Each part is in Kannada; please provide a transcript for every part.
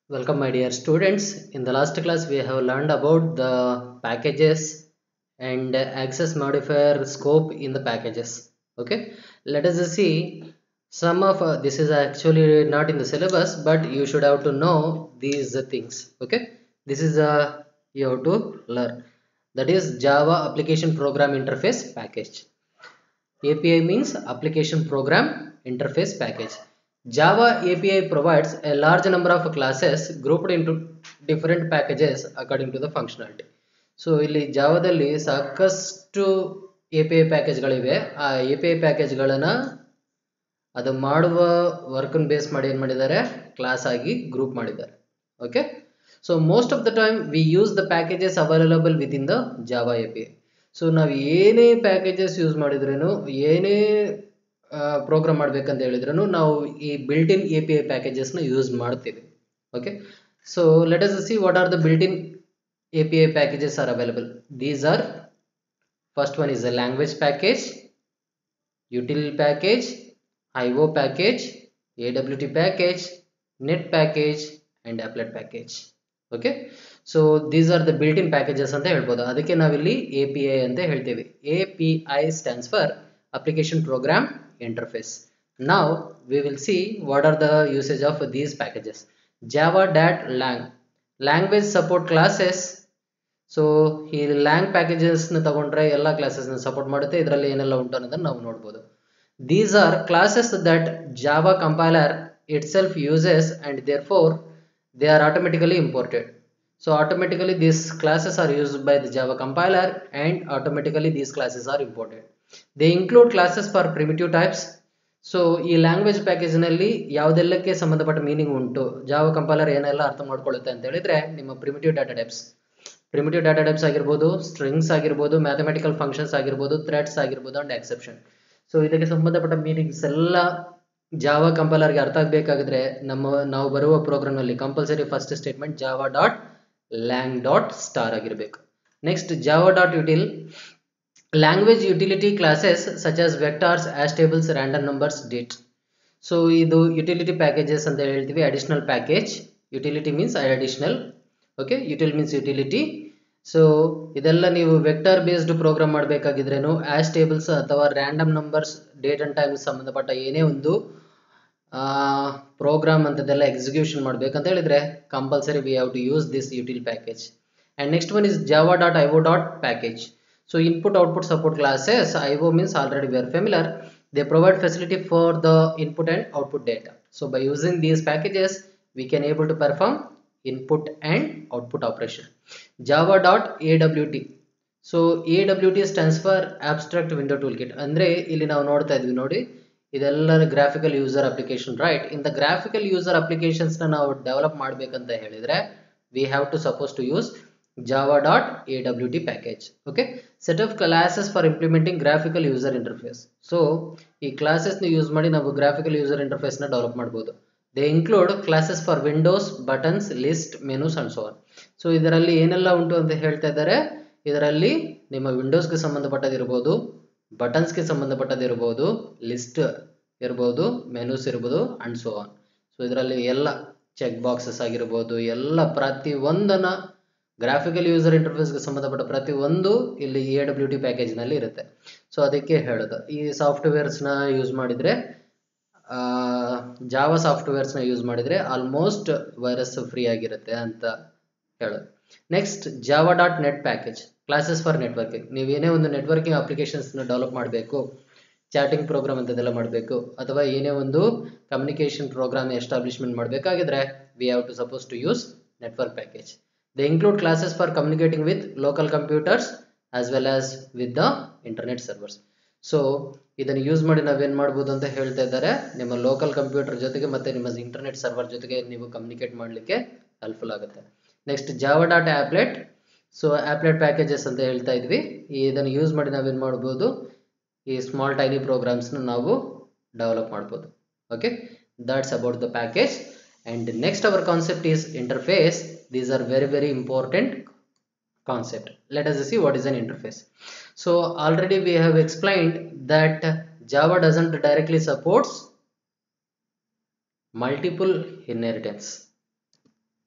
Welcome my dear students. In the last class we have learned about the packages and access modifier scope in the packages. Okay, let us see some of uh, this is actually not in the syllabus but you should have to know these things. Okay, this is uh, you have to learn that is Java application program interface package. API means application program interface package. Java API provides a large number of classes grouped into different packages according to the functionality. So ಇಲ್ಲಿ ಜಾವದಲ್ಲಿ ಸಾಕಷ್ಟು ಎ ಪಿ ಐ ಪ್ಯಾಕೇಜ್ಗಳಿವೆ ಆ ಎ ಪಿ ಐ ಪ್ಯಾಕೇಜ್ಗಳನ್ನು ಅದು ಮಾಡುವ ವರ್ಕನ್ನು ಬೇಸ್ ಮಾಡಿ ಏನು ಮಾಡಿದ್ದಾರೆ ಕ್ಲಾಸ್ ಆಗಿ ಗ್ರೂಪ್ ಮಾಡಿದ್ದಾರೆ okay so most of the time we use the packages available with in the Java A P I so ನಾವು ಏನೇ ಪ್ಯಾಕೇಜಸ್ ಯೂಸ್ ಮಾಡಿದ್ರೂ ಏನೇ ಪ್ರೋಗ್ರಾಮ್ ಮಾಡ್ಬೇಕಂತ ಹೇಳಿದ್ರು ನಾವು ಈ built in A P I ಪ್ಯಾಕೇಜಸ್ನ ಯೂಸ್ ಮಾಡ್ತೀವಿ okay so let us see what are the built in A P I packages are available these are first one is a language package util package IO package A W T package net package and applet package okay so these are the built in packages ಅಂತ ಹೇಳ್ಬೋದು ಅದಕ್ಕೆ ನಾವಿಲ್ಲಿ ಎ ಪಿ ಐ ಅಂತ ಹೇಳ್ತೀವಿ A P I stands for application program interface. Now we will see what are the usage of these packages. Java dat lang language support classes so ಈ ಲ್ಯಾಂಗ್ ಪ್ಯಾಕೇಜಸ್ನ ತಗೊಂಡ್ರೆ ಎಲ್ಲ ಕ್ಲಾಸಸ್ನ ಸಪೋರ್ಟ್ ಮಾಡುತ್ತೆ ಇದರಲ್ಲಿ ಏನೆಲ್ಲ ಉಂಟು ಅನ್ನೋದನ್ನು ನಾವು ನೋಡ್ಬೋದು these are classes that Java compiler itself uses and therefore they are automatically imported so automatically these classes are used by the Java compiler and automatically these classes are imported they include classes for primitive types so ಈ ಲ್ಯಾಂಗ್ವೇಜ್ ಪ್ಯಾಕೇಜ್ನಲ್ಲಿ ಯಾವುದೆಲ್ಲಕ್ಕೆ ಸಂಬಂಧಪಟ್ಟ ಮೀನಿಂಗ್ ಉಂಟು ಜಾವ ಕಂಪೈಲರ್ ಏನೆಲ್ಲ ಅರ್ಥ ಮಾಡ್ಕೊಳ್ಳುತ್ತೆ ಅಂತ ಹೇಳಿದ್ರೆ ನಿಮ್ಮ primitive data types primitive data types ಆಗಿರ್ಬೋದು ಸ್ಟ್ರಿಂಗ್ಸ್ ಆಗಿರ್ಬೋದು ಮ್ಯಾಥಮೆಟಿಕಲ್ ಫಂಕ್ಷನ್ಸ್ ಆಗಿರ್ಬೋದು ಥ್ರೆಡ್ಸ್ ಆಗಿರ್ಬೋದು ಅಂಡ್ ಎಕ್ಸೆಪ್ಷನ್ ಸೊ ಇದಕ್ಕೆ ಸಂಬಂಧಪಟ್ಟ ಮೀನಿಂಗ್ಸ್ ಎಲ್ಲ ಜಾವ ಕಂಪೈಲರ್ಗೆ ಅರ್ಥ ಆಗಬೇಕಾಗಿದ್ರೆ ನಮ್ಮ ನಾವು ಬರುವ ಪ್ರೋಗ್ರಾಮ್ನಲ್ಲಿ compulsory first statement Java dot lang dot star ಆಗಿರಬೇಕು next Java dot util language utility classes such as vectors hash tables random numbers date so ಇದು ಯುಟಿಲಿಟಿ ಪ್ಯಾಕೇಜಸ್ ಅಂತ ಹೇಳ್ತೀವಿ additional package utility means additional okay util means utility so ಇದೆಲ್ಲ ನೀವು ವೆಕ್ಟರ್ ಬೇಸ್ಡ್ ಪ್ರೋಗ್ರಾಮ್ ಮಾಡಬೇಕಾಗಿದ್ರೇನು ಆಸ್ ಟೇಬಲ್ಸ್ ಅಥವಾ random numbers date and time ಸಂಬಂಧಪಟ್ಟ ಏನೇ ಒಂದು ಪ್ರೋಗ್ರಾಮ್ ಅಂತದೆಲ್ಲ ಎಕ್ಸಿಕ್ಯೂಷನ್ ಮಾಡಬೇಕಂತ ಹೇಳಿದ್ರೆ compulsory we have to use this util package and next one is Java dot IO dot package So input output support classes IO means already we are familiar. They provide facility for the input and output data. So by using these packages, we can able to perform input and output operation. Java.awt. So A W T stands for abstract window toolkit ಅಂದರೆ ಇಲ್ಲಿ ನಾವು ನೋಡ್ತಾ ಇದ್ವಿ ನೋಡಿ ಇದೆಲ್ಲ ಗ್ರಾಫಿಕಲ್ ಯೂಸರ್ ಅಪ್ಲಿಕೇಶನ್ ರೈಟ್ ಇಂಥ ಗ್ರಾಫಿಕಲ್ ಯೂಸರ್ ಅಪ್ಲಿಕೇಶನ್ಸ್ನ ನಾವು ಡೆವಲಪ್ ಮಾಡಬೇಕಂತ ಹೇಳಿದರೆ we have to suppose to use java.awt package okay set of classes for implementing graphical user interface so ಈ ಕ್ಲಾಸಸ್ ಯೂಸ್ ಮಾಡಿ ನಾವು ಗ್ರಾಫಿಕಲ್ ಯೂಸರ್ ಇಂಟರ್ಫೇಸ್ ನ ಡೆವಲಪ್ ಮಾಡಬಹುದು they include classes for windows buttons list menus and so on so ಇದರಲ್ಲಿ ಏನೆಲ್ಲ ಉಂಟು ಅಂತ ಹೇಳ್ತಾ ಇದ್ದಾರೆ ಇದರಲ್ಲಿ ನಿಮ್ಮ ವಿಂಡೋಸ್ಗೆ ಸಂಬಂಧಪಟ್ಟದಿರ್ಬೋದು ಬಟನ್ಸ್ಗೆ ಸಂಬಂಧಪಟ್ಟದಿರ್ಬೋದು ಲಿಸ್ಟ್ ಇರ್ಬೋದು ಮೆನೂಸ್ ಇರ್ಬೋದು ಅಂಡ್ ಸೋ ಆನ್ ಸೊ ಇದರಲ್ಲಿ ಎಲ್ಲ ಚೆಕ್ ಬಾಕ್ಸಸ್ ಆಗಿರ್ಬೋದು ಎಲ್ಲ ಪ್ರತಿ ಒಂದನ್ನ ಗ್ರಾಫಿಕಲ್ ಯೂಸರ್ ಇಂಟರ್ಫೇಸ್ಗೆ ಸಂಬಂಧಪಟ್ಟ ಪ್ರತಿ ಒಂದು ಇಲ್ಲಿ ಎ ಡಬ್ಲ್ಯೂ ಟಿ ಪ್ಯಾಕೇಜ್ನಲ್ಲಿ ಇರುತ್ತೆ ಸೊ ಅದಕ್ಕೆ ಹೇಳೋದು ಈ ಸಾಫ್ಟ್ವೇರ್ಸ್ನ ಯೂಸ್ ಮಾಡಿದರೆ ಜಾವ ಸಾಫ್ಟ್ವೇರ್ಸ್ನ ಯೂಸ್ ಮಾಡಿದರೆ ಆಲ್ಮೋಸ್ಟ್ ವೈರಸ್ ಫ್ರೀ ಆಗಿರುತ್ತೆ ಅಂತ ಹೇಳೋದು next Java dot net package classes for networking ನೀವೇನೇ ಒಂದು ನೆಟ್ವರ್ಕಿಂಗ್ ಅಪ್ಲಿಕೇಶನ್ಸ್ನ ಡೆವಲಪ್ ಮಾಡಬೇಕು ಚಾಟಿಂಗ್ ಪ್ರೋಗ್ರಾಮ್ ಅಂತದೆಲ್ಲ ಮಾಡಬೇಕು ಅಥವಾ ಏನೇ ಒಂದು ಕಮ್ಯುನಿಕೇಷನ್ ಪ್ರೋಗ್ರಾಮ್ ಎಸ್ಟಾಬ್ಲಿಷ್ಮೆಂಟ್ ಮಾಡಬೇಕಾಗಿದ್ರೆ we have to suppose to use network package They include classes for communicating with local computers as well as with the internet servers. So ಇದನ್ನು ಯೂಸ್ ಮಾಡಿ ನಾವೇನು ಮಾಡ್ಬೋದು ಅಂತ ಹೇಳ್ತಾ ಇದ್ದಾರೆ ನಿಮ್ಮ ಲೋಕಲ್ ಕಂಪ್ಯೂಟರ್ ಜೊತೆಗೆ ಮತ್ತು ನಿಮ್ಮ ಇಂಟರ್ನೆಟ್ ಸರ್ವರ್ ಜೊತೆಗೆ ನೀವು ಕಮ್ಯುನಿಕೇಟ್ ಮಾಡಲಿಕ್ಕೆ ಹೆಲ್ಪ್ಫುಲ್ ಆಗುತ್ತೆ next Java dot applet so applet packages ಅಂತ ಹೇಳ್ತಾ ಇದ್ವಿ ಇದನ್ನು ಯೂಸ್ ಮಾಡಿ ನಾವೇನು ಮಾಡ್ಬೋದು ಈ ಸ್ಮಾಲ್ ಟೈನಿ ಪ್ರೋಗ್ರಾಮ್ಸ್ನ ನಾವು ಡೆವಲಪ್ ಮಾಡ್ಬೋದು okay that's about the package and next our concept is interface these are very very important concept let us see what is an interface so already we have explained that java doesn't directly supports multiple inheritance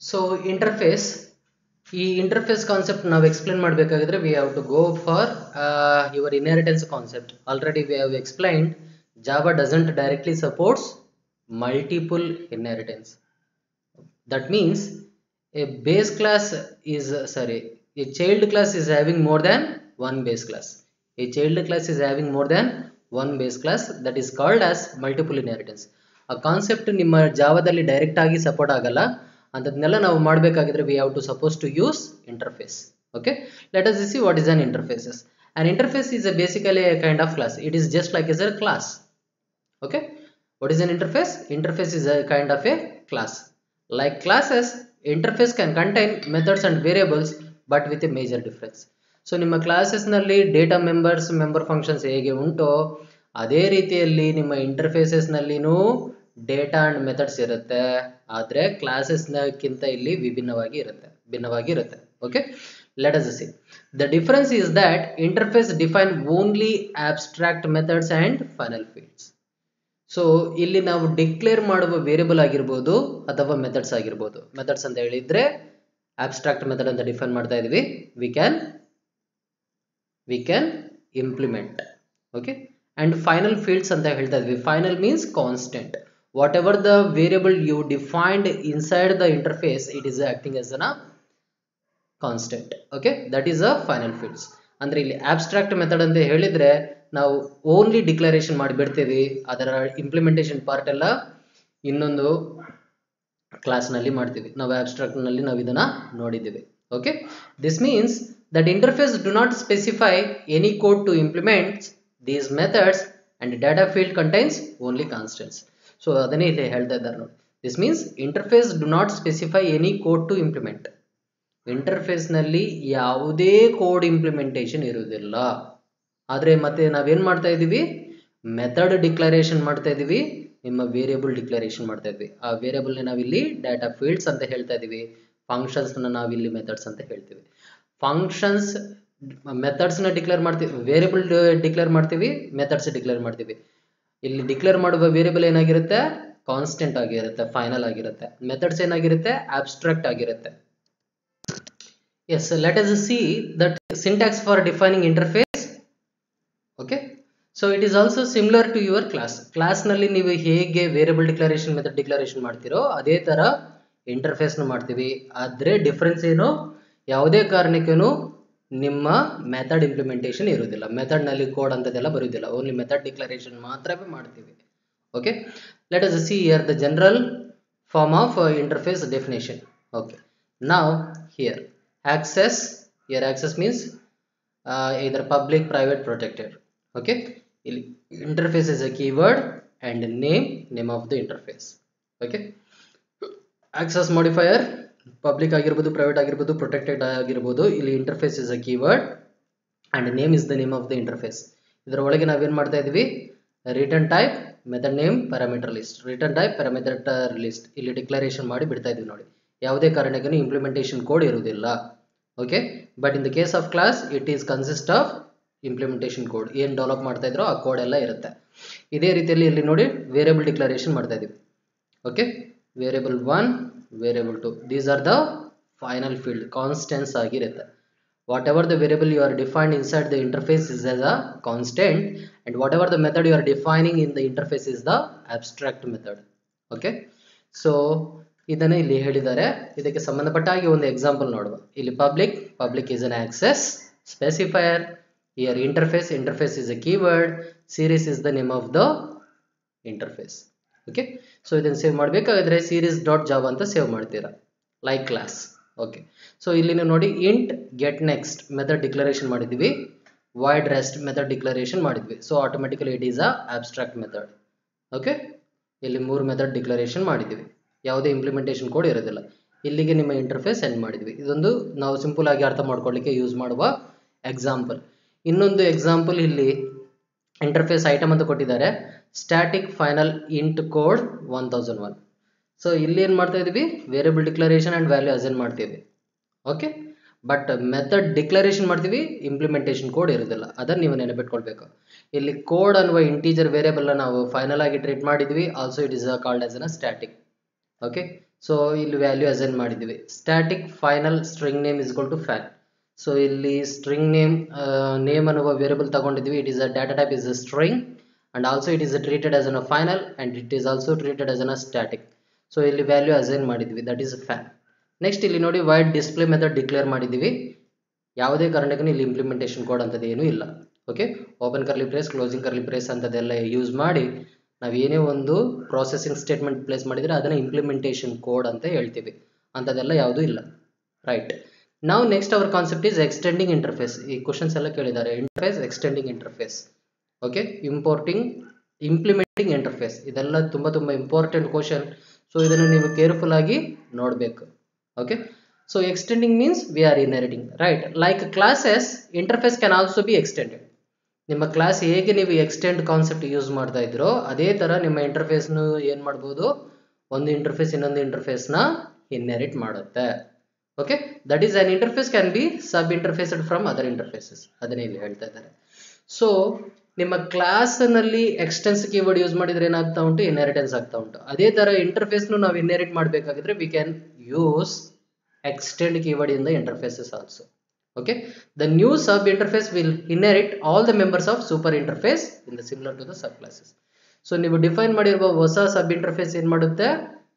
so interface ಈ ಇಂಟರ್ಫೇಸ್ ಕಾನ್ಸೆಪ್ಟ್ ನಾವು ಎಕ್ಸ್ಪ್ಲೇನ್ ಮಾಡಬೇಕಾಗಿದ್ರೆ we have to go for your inheritance concept already we have explained Java doesn't directly supports multiple inheritance that means a base class is uh, sorry a child class is having more than one base class a child class is having more than one base class that is called as multiple inheritance ಆ ಕಾನ್ಸೆಪ್ಟ್ ನಿಮ್ಮ ಜಾವದಲ್ಲಿ ಡೈರೆಕ್ಟ್ ಆಗಿ ಸಪೋರ್ಟ್ ಆಗಲ್ಲ ಅಂಥದ್ನೆಲ್ಲ ನಾವು ಮಾಡಬೇಕಾಗಿದ್ರೆ we have to suppose to use interface okay let us see what is an interfaces an interface is a basically a kind of class it is just like as a class okay what is an interface interface is a kind of a class like classes interface can contain methods and variables but with a major difference so ನಿಮ್ಮ ಕ್ಲಾಸಸ್ನಲ್ಲಿ ಡೇಟಾ ಮೆಂಬರ್ಸ್ ಮೆಂಬರ್ ಫಂಕ್ಷನ್ಸ್ ಹೇಗೆ ಉಂಟೋ ಅದೇ ರೀತಿಯಲ್ಲಿ ನಿಮ್ಮ ಇಂಟರ್ಫೇಸಸ್ನಲ್ಲಿನೂ ಡೇಟಾ ಅಂಡ್ ಮೆಥಡ್ಸ್ ಇರುತ್ತೆ ಆದರೆ ಕ್ಲಾಸಸ್ನಕ್ಕಿಂತ ಇಲ್ಲಿ ವಿಭಿನ್ನವಾಗಿ ಇರುತ್ತೆ ಭಿನ್ನವಾಗಿ ಇರುತ್ತೆ okay let us see the difference is that interface define only abstract methods and final fields so ಇಲ್ಲಿ ನಾವು ಡಿಕ್ಲೇರ್ ಮಾಡುವ ವೇರಿಯಬಲ್ ಆಗಿರ್ಬೋದು ಅಥವಾ ಮೆಥಡ್ಸ್ ಆಗಿರ್ಬೋದು ಮೆಥಡ್ಸ್ ಅಂತ ಹೇಳಿದ್ರೆ ಆಬ್ಸ್ಟ್ರಾಕ್ಟ್ ಮೆಥಡ್ ಅಂತ ಡಿಫೈನ್ ಮಾಡ್ತಾ ಇದೀವಿ we can we can implement okay and final fields ಅಂತ ಹೇಳ್ತಾ ಇದ್ವಿ final means constant whatever the variable you defined inside the interface it is acting as an constant okay that is a final fields ಅಂದ್ರೆ ಇಲ್ಲಿ ಆಬ್ಸ್ಟ್ರಾಕ್ಟ್ ಮೆಥಡ್ ಅಂತ ಹೇಳಿದ್ರೆ ನಾವು ಓನ್ಲಿ ಡಿಕ್ಲರೇಷನ್ ಮಾಡಿಬಿಡ್ತೀವಿ ಅದರ ಇಂಪ್ಲಿಮೆಂಟೇಷನ್ ಪಾರ್ಟ್ ಎಲ್ಲ ಇನ್ನೊಂದು ಕ್ಲಾಸ್ನಲ್ಲಿ ಮಾಡ್ತೀವಿ ನಾವು ಆಬ್ಸ್ಟ್ರಾಕ್ಟ್ನಲ್ಲಿ ನಾವು ಇದನ್ನ ನೋಡಿದ್ದೀವಿ okay this means that interface do not specify any code to implement these methods and data field contains only constants so ಅದನ್ನೇ ಇಲ್ಲಿ ಹೇಳ್ತಾ ಇದ್ದಾರೆ ನೋಡಿ this means interface do not specify any code to implement ಇಂಟರ್ಫೇಸ್ನಲ್ಲಿ ಯಾವುದೇ ಕೋಡ್ ಇಂಪ್ಲಿಮೆಂಟೇಷನ್ ಇರುವುದಿಲ್ಲ ಆದರೆ ಮತ್ತೆ ನಾವೇನು ಮಾಡ್ತಾ ಇದ್ದೀವಿ ಮೆಥಡ್ ಡಿಕ್ಲರೇಷನ್ ಮಾಡ್ತಾ ಇದ್ದೀವಿ ನಿಮ್ಮ ವೇರಿಯಬಲ್ ಡಿಕ್ಲರೇಷನ್ ಮಾಡ್ತಾ ಇದ್ವಿ ಆ ವೇರಿಯಬಲ್ನ ನಾವಿಲ್ಲಿ ಡಾಟಾ ಫೀಲ್ಡ್ಸ್ ಅಂತ ಹೇಳ್ತಾ ಇದ್ದೀವಿ ಫಂಕ್ಷನ್ಸ್ನ ನಾವಿಲ್ಲಿ ಮೆಥಡ್ಸ್ ಅಂತ ಹೇಳ್ತೀವಿ ಫಂಕ್ಷನ್ಸ್ ಮೆಥಡ್ಸ್ನ ಡಿಕ್ಲೇರ್ ಮಾಡ್ತೀವಿ ವೇರಿಯಬಲ್ ಡಿಕ್ಲೇರ್ ಮಾಡ್ತೀವಿ ಮೆಥಡ್ಸ್ ಡಿಕ್ಲೇರ್ ಮಾಡ್ತೀವಿ ಇಲ್ಲಿ ಡಿಕ್ಲೇರ್ ಮಾಡುವ ವೇರಿಯಬಲ್ ಏನಾಗಿರುತ್ತೆ ಕಾನ್ಸ್ಟೆಂಟ್ ಆಗಿರುತ್ತೆ ಫೈನಲ್ ಆಗಿರುತ್ತೆ ಮೆಥಡ್ಸ್ ಏನಾಗಿರುತ್ತೆ ಆಬ್ಸ್ಟ್ರಾಕ್ಟ್ ಆಗಿರುತ್ತೆ yes let us see that syntax for defining interface okay so it is also similar to your class ಕ್ಲಾಸ್ನಲ್ಲಿ ನೀವು ಹೇಗೆ ವೇರಿಯಬಲ್ ಡಿಕ್ಲರೇಷನ್ ಮೆಥಡ್ ಡಿಕ್ಲರೇಷನ್ ಮಾಡ್ತೀರೋ ಅದೇ ಥರ ಇಂಟರ್ಫೇಸ್ನು ಮಾಡ್ತೀವಿ ಆದರೆ ಡಿಫ್ರೆನ್ಸ್ ಏನು ಯಾವುದೇ ಕಾರಣಕ್ಕೂ ನಿಮ್ಮ ಮೆಥಡ್ ಇಂಪ್ಲಿಮೆಂಟೇಷನ್ ಇರುವುದಿಲ್ಲ ಮೆಥಡ್ನಲ್ಲಿ ಕೋಡ್ ಅಂತದೆಲ್ಲ ಬರುವುದಿಲ್ಲ ಓನ್ಲಿ ಮೆಥಡ್ ಡಿಕ್ಲರೇಷನ್ ಮಾತ್ರವೇ ಮಾಡ್ತೀವಿ okay let us see here the general form of interface definition okay ನಾವು here access here access means uh, either public private protected okay interface is a keyword and name name of the interface okay access modifier public ಆಗಿರ್ಬೋದು ಪ್ರೈವೇಟ್ ಆಗಿರ್ಬೋದು ಪ್ರೊಟೆಕ್ಟೆಡ್ ಆಗಿರ್ಬೋದು ಇಲ್ಲಿ interface is a keyword and name is the name of the interface ಇದರ ಒಳಗೆ ನಾವೇನ್ ಮಾಡ್ತಾ ಇದೀವಿ return type method name parameter list return type parameter list ಇಲ್ಲಿ ಡಿಕ್ಲರೇಷನ್ ಮಾಡಿ ಬಿಡ್ತಾ ಇದೀವಿ ನೋಡಿ ಯಾವುದೇ ಕಾರಣಕ್ಕೂ ಇಂಪ್ಲಿಮೆಂಟೇಷನ್ ಕೋಡ್ ಇರುವುದಿಲ್ಲ okay but in the case of class it is consist of implementation code ಏನು ಡೆವಲಪ್ ಮಾಡ್ತಾ ಇದ್ರೋ ಆ ಕೋಡ್ ಎಲ್ಲ ಇರುತ್ತೆ ಇದೇ ರೀತಿಯಲ್ಲಿ ಇಲ್ಲಿ ನೋಡಿ ವೇರಿಯಬಲ್ ಡಿಕ್ಲರೇಷನ್ ಮಾಡ್ತಾ ಇದೀವಿ okay variable one variable two these are the final field constants ಆಗಿರುತ್ತೆ whatever the variable you are defined inside the interface is as a constant and whatever the method you are defining in the interface is the abstract method okay so ಇದನ್ನ ಇಲ್ಲಿ ಹೇಳಿದ್ದಾರೆ ಇದಕ್ಕೆ ಸಂಬಂಧಪಟ್ಟ ಹಾಗೆ ಒಂದು ಎಕ್ಸಾಂಪಲ್ ನೋಡುವ ಇಲ್ಲಿ public public is an access specifier here interface interface is a keyword series is the name of the interface okay so ಇದನ್ನು ಸೇವ್ ಮಾಡಬೇಕಾದ್ರೆ ಸೀರೀಸ್ ಡಾಟ್ ಜಾವ್ ಅಂತ ಸೇವ್ ಮಾಡ್ತೀರಾ ಲೈಕ್ ಕ್ಲಾಸ್ ಓಕೆ ಸೊ ಇಲ್ಲಿ ನೀವು ನೋಡಿ int get next method declaration ಮಾಡಿದ್ವಿ ವೈಡ್ ರೆಸ್ಟ್ ಮೆಥಡ್ ಡಿಕ್ಲರೇಷನ್ ಮಾಡಿದ್ವಿ so automatically it is a abstract method okay ಇಲ್ಲಿ ಮೂರು ಮೆಥಡ್ ಡಿಕ್ಲರೇಷನ್ ಮಾಡಿದ್ವಿ ಯಾವುದೇ ಇಂಪ್ಲಿಮೆಂಟೇಷನ್ ಕೋಡ್ ಇರೋದಿಲ್ಲ ಇಲ್ಲಿಗೆ ನಿಮ್ಮ ಇಂಟರ್ಫೇಸ್ ಸೆಂಡ್ ಮಾಡಿದ್ವಿ ಇದೊಂದು ನಾವು ಸಿಂಪಲ್ ಆಗಿ ಅರ್ಥ ಮಾಡ್ಕೊಳ್ಳಿಕ್ಕೆ ಯೂಸ್ ಮಾಡುವ ಎಕ್ಸಾಂಪಲ್ ಇನ್ನೊಂದು ಎಕ್ಸಾಂಪಲ್ ಇಲ್ಲಿ ಇಂಟರ್ಫೇಸ್ ಐಟಮ್ ಅಂತ ಕೊಟ್ಟಿದ್ದಾರೆ static final int code one thousand one so ಇಲ್ಲಿ ಏನು ಮಾಡ್ತಾ ಇದೀವಿ ವೇರಿಯಬಲ್ ಡಿಕ್ಲರೇಷನ್ ಆ್ಯಂಡ್ ವ್ಯಾಲ್ಯೂ ಅಸೆಂಡ್ ಮಾಡ್ತೀವಿ ಓಕೆ ಬಟ್ ಮೆಥಡ್ ಡಿಕ್ಲರೇಷನ್ ಮಾಡ್ತೀವಿ ಇಂಪ್ಲಿಮೆಂಟೇಷನ್ ಕೋಡ್ ಇರೋದಿಲ್ಲ ಅದನ್ನು ನೀವು ನೆನಪಿಟ್ಕೊಳ್ಬೇಕು ಇಲ್ಲಿ ಕೋಡ್ ಅನ್ನುವ ಇಂಟೀಜರ್ ವೇರಿಯಬಲ್ನ ನಾವು ಫೈನಲ್ ಆಗಿ ಟ್ರೀಟ್ ಮಾಡಿದ್ವಿ also it is called as an static okay so ಇಲ್ಲಿ ವ್ಯಾಲ್ಯೂ ಅಸೈನ್ ಮಾಡಿದ್ದೀವಿ static final string name is to fan so ಇಲ್ಲಿ ಸ್ಟ್ರಿಂಗ್ ನೇಮ್ ನೇಮ್ ಅನ್ನುವ ವೇರಿಯಬಲ್ ತಗೊಂಡಿದ್ವಿ it is a data type is a string and also it is treated as an a final and it is also treated as an a static so ಇಲ್ಲಿ ವ್ಯಾಲ್ಯೂ ಅಸೈನ್ ಮಾಡಿದ್ವಿ ದಟ್ ಈಸ್ ಫ್ಯಾನ್ ನೆಕ್ಸ್ಟ್ ಇಲ್ಲಿ ನೋಡಿ ವೈಡ್ ಡಿಸ್ಪ್ಲೇ ಮೆಥಡ್ ಡಿಕ್ಲೇರ್ ಮಾಡಿದ್ದೀವಿ ಯಾವುದೇ ಕಾರಣಕ್ಕೂ ಇಲ್ಲಿ ಇಂಪ್ಲಿಮೆಂಟೇಷನ್ ಕೋಡ್ ಅಂತದ್ದು ಏನೂ ಇಲ್ಲ okay open curly brace closing curly brace ಅಂತದೆಲ್ಲ ಯೂಸ್ ಮಾಡಿ ನಾವು ಏನೇ ಒಂದು ಪ್ರಾಸೆಸಿಂಗ್ ಸ್ಟೇಟ್ಮೆಂಟ್ ಪ್ಲೇಸ್ ಮಾಡಿದರೆ ಅದನ್ನು ಇಂಪ್ಲಿಮೆಂಟೇಷನ್ ಕೋಡ್ ಅಂತ ಹೇಳ್ತೀವಿ ಅಂಥದ್ದೆಲ್ಲ ಯಾವುದೂ ಇಲ್ಲ ರೈಟ್ ನಾವು next our concept is extending interface ಈ ಕ್ವಶನ್ಸ್ ಎಲ್ಲ ಕೇಳಿದ್ದಾರೆ interface extending interface okay importing implementing interface ಇದೆಲ್ಲ ತುಂಬ ತುಂಬ ಇಂಪಾರ್ಟೆಂಟ್ ಕ್ವಶನ್ ಸೊ ಇದನ್ನು ನೀವು ಕೇರ್ಫುಲ್ ಆಗಿ ನೋಡಬೇಕು okay so extending means we are inheriting right like classes interface can also be extended ನಿಮ್ಮ ಕ್ಲಾಸ್ ಹೇಗೆ ನೀವು ಎಕ್ಸ್ಟೆಂಡ್ ಕಾನ್ಸೆಪ್ಟ್ ಯೂಸ್ ಮಾಡ್ತಾ ಇದ್ರೋ ಅದೇ ಥರ ನಿಮ್ಮ ಇಂಟರ್ಫೇಸ್ನು ಏನು ಮಾಡ್ಬೋದು ಒಂದು ಇಂಟರ್ಫೇಸ್ ಇನ್ನೊಂದು ಇಂಟರ್ಫೇಸ್ನ ಇನ್ಹೆರಿಟ್ ಮಾಡುತ್ತೆ okay that is an interface can be sub interfaced from other interfaces ಅದನ್ನೇ ಇಲ್ಲಿ ಹೇಳ್ತಾ ಇದ್ದಾರೆ ಸೊ ನಿಮ್ಮ ಕ್ಲಾಸ್ನಲ್ಲಿ ಎಕ್ಸ್ಟೆನ್ಸ್ ಕೀವರ್ಡ್ ಯೂಸ್ ಮಾಡಿದ್ರೆ ಏನಾಗ್ತಾ ಉಂಟು ಇನ್ಹೆರಿಟೆನ್ಸ್ ಆಗ್ತಾ ಉಂಟು ಅದೇ ಥರ ಇಂಟರ್ಫೇಸ್ನು ನಾವು ಇನ್ಹೆರಿಟ್ ಮಾಡಬೇಕಾಗಿದ್ರೆ we can use extend keyword in the interfaces also okay the new sub interface will inherit all the members of super interface in the similar to the subclasses so ನೀವು ಡಿಫೈನ್ ಮಾಡಿರುವ ಹೊಸ ಸಬ್ ಇಂಟರ್ಫೇಸ್ ಏನ್ ಮಾಡುತ್ತೆ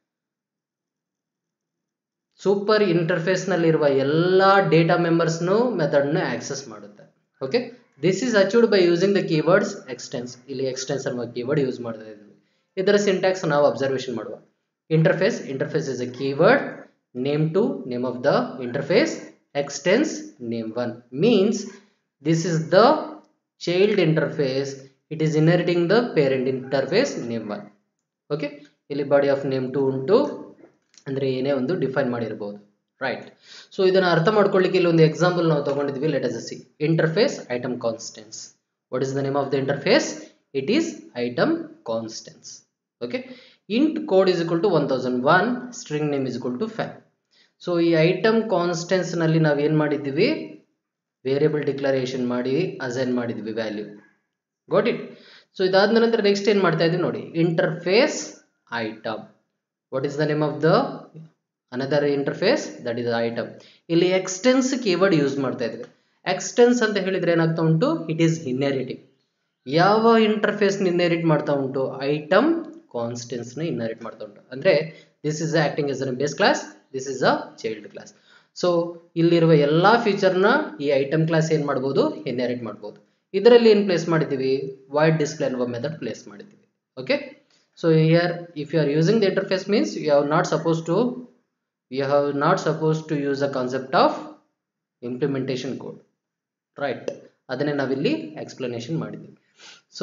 ಸೂಪರ್ ಇಂಟರ್ಫೇಸ್ ನಲ್ಲಿರುವ ಎಲ್ಲ ಡೇಟಾ ಮೆಂಬರ್ಸ್ನು ಮೆಥಡ್ನ ಆಕ್ಸೆಸ್ ಮಾಡುತ್ತೆ okay this is achieved by using the keywords extends ಇಲ್ಲಿ ಎಕ್ಸ್ಟೆನ್ಸ್ ಅನ್ನುವ ಕೀವರ್ಡ್ ಯೂಸ್ ಮಾಡ್ತಾ ಇದ್ದೀವಿ ಇದರ ಸಿಂಟ್ಯಾಕ್ಸ್ ನಾವು ಅಬ್ಸರ್ವೇಷನ್ ಮಾಡುವ interface interface is a keyword name 2 name of the interface extends name 1 means this is the child interface it is inheriting the parent interface name 1 okay ಇಲ್ಲಿ ಬಾಡಿ ಆಫ್ ನೇಮ್ ಟು ಉಂಟು ಅಂದರೆ ಏನೇ ಒಂದು ಡಿಫೈನ್ ಮಾಡಿರ್ಬೋದು ರೈಟ್ ಸೊ ಇದನ್ನು ಅರ್ಥ ಮಾಡ್ಕೊಳ್ಳಿಕ್ಕೆ ಇಲ್ಲಿ ಒಂದು ಎಕ್ಸಾಂಪಲ್ ನಾವು ತಗೊಂಡಿದ್ವಿ let us see interface item constants what is the name of the interface it is item constants okay int code is equal to one thousand one string name is equal to fan so ಈ ಐಟಮ್ ಕಾನ್ಸ್ಟೆನ್ಸ್ನಲ್ಲಿ ನಾವು ಏನು ಮಾಡಿದ್ದೀವಿ ವೇರಿಯಬಲ್ ಡಿಕ್ಲರೇಷನ್ ಮಾಡಿ ಅಸೈನ್ ಮಾಡಿದ್ವಿ ವ್ಯಾಲ್ಯೂ ಗೋಟ್ ಇಟ್ ಸೊ ಇದಾದ ನಂತರ ನೆಕ್ಸ್ಟ್ ಏನು ಮಾಡ್ತಾ ಇದ್ದೀವಿ ನೋಡಿ interface item what is the name of the another interface that is item ಇಲ್ಲಿ ಎಕ್ಸ್ಟೆನ್ಸ್ ಕೀವರ್ಡ್ ಯೂಸ್ ಮಾಡ್ತಾ ಇದ್ವಿ ಎಕ್ಸ್ಟೆನ್ಸ್ ಅಂತ ಹೇಳಿದ್ರೆ ಏನಾಗ್ತಾ ಉಂಟು ಇಟ್ ಈಸ್ ಇನ್ಹೆರಿಟಿಂಗ್ ಯಾವ ಇಂಟರ್ಫೇಸ್ ಇನ್ಹೆರಿಟ್ ಮಾಡ್ತಾ ಉಂಟು ಐಟಮ್ ಕಾನ್ಸ್ಟೆನ್ಸ್ನ ಇನ್ಹೆರಿಟ್ ಮಾಡ್ತಾ ಉಂಟು ಅಂದರೆ this is acting as a base class this is a child class so ಇಲ್ಲಿರುವ ಎಲ್ಲ ಫೀಚರ್ನ ಈ ಐಟಮ್ ಕ್ಲಾಸ್ ಏನು ಮಾಡ್ಬೋದು ಇನ್ಹೆರಿಟ್ ಮಾಡ್ಬೋದು ಇದರಲ್ಲಿ ಏನು ಪ್ಲೇಸ್ ಮಾಡಿದ್ದೀವಿ ವೈಡ್ ಡಿಸ್ಪ್ಲೇ ಅನ್ನುವ ಮೆಥಡ್ ಪ್ಲೇಸ್ ಮಾಡಿದ್ದೀವಿ okay so here if you are using the interface means you have not suppose to you have not suppose to use a concept of implementation code right ಅದನ್ನೇ ನಾವಿಲ್ಲಿ ಎಕ್ಸ್ಪ್ಲನೇಷನ್ ಮಾಡಿದ್ದೀವಿ ಸೊ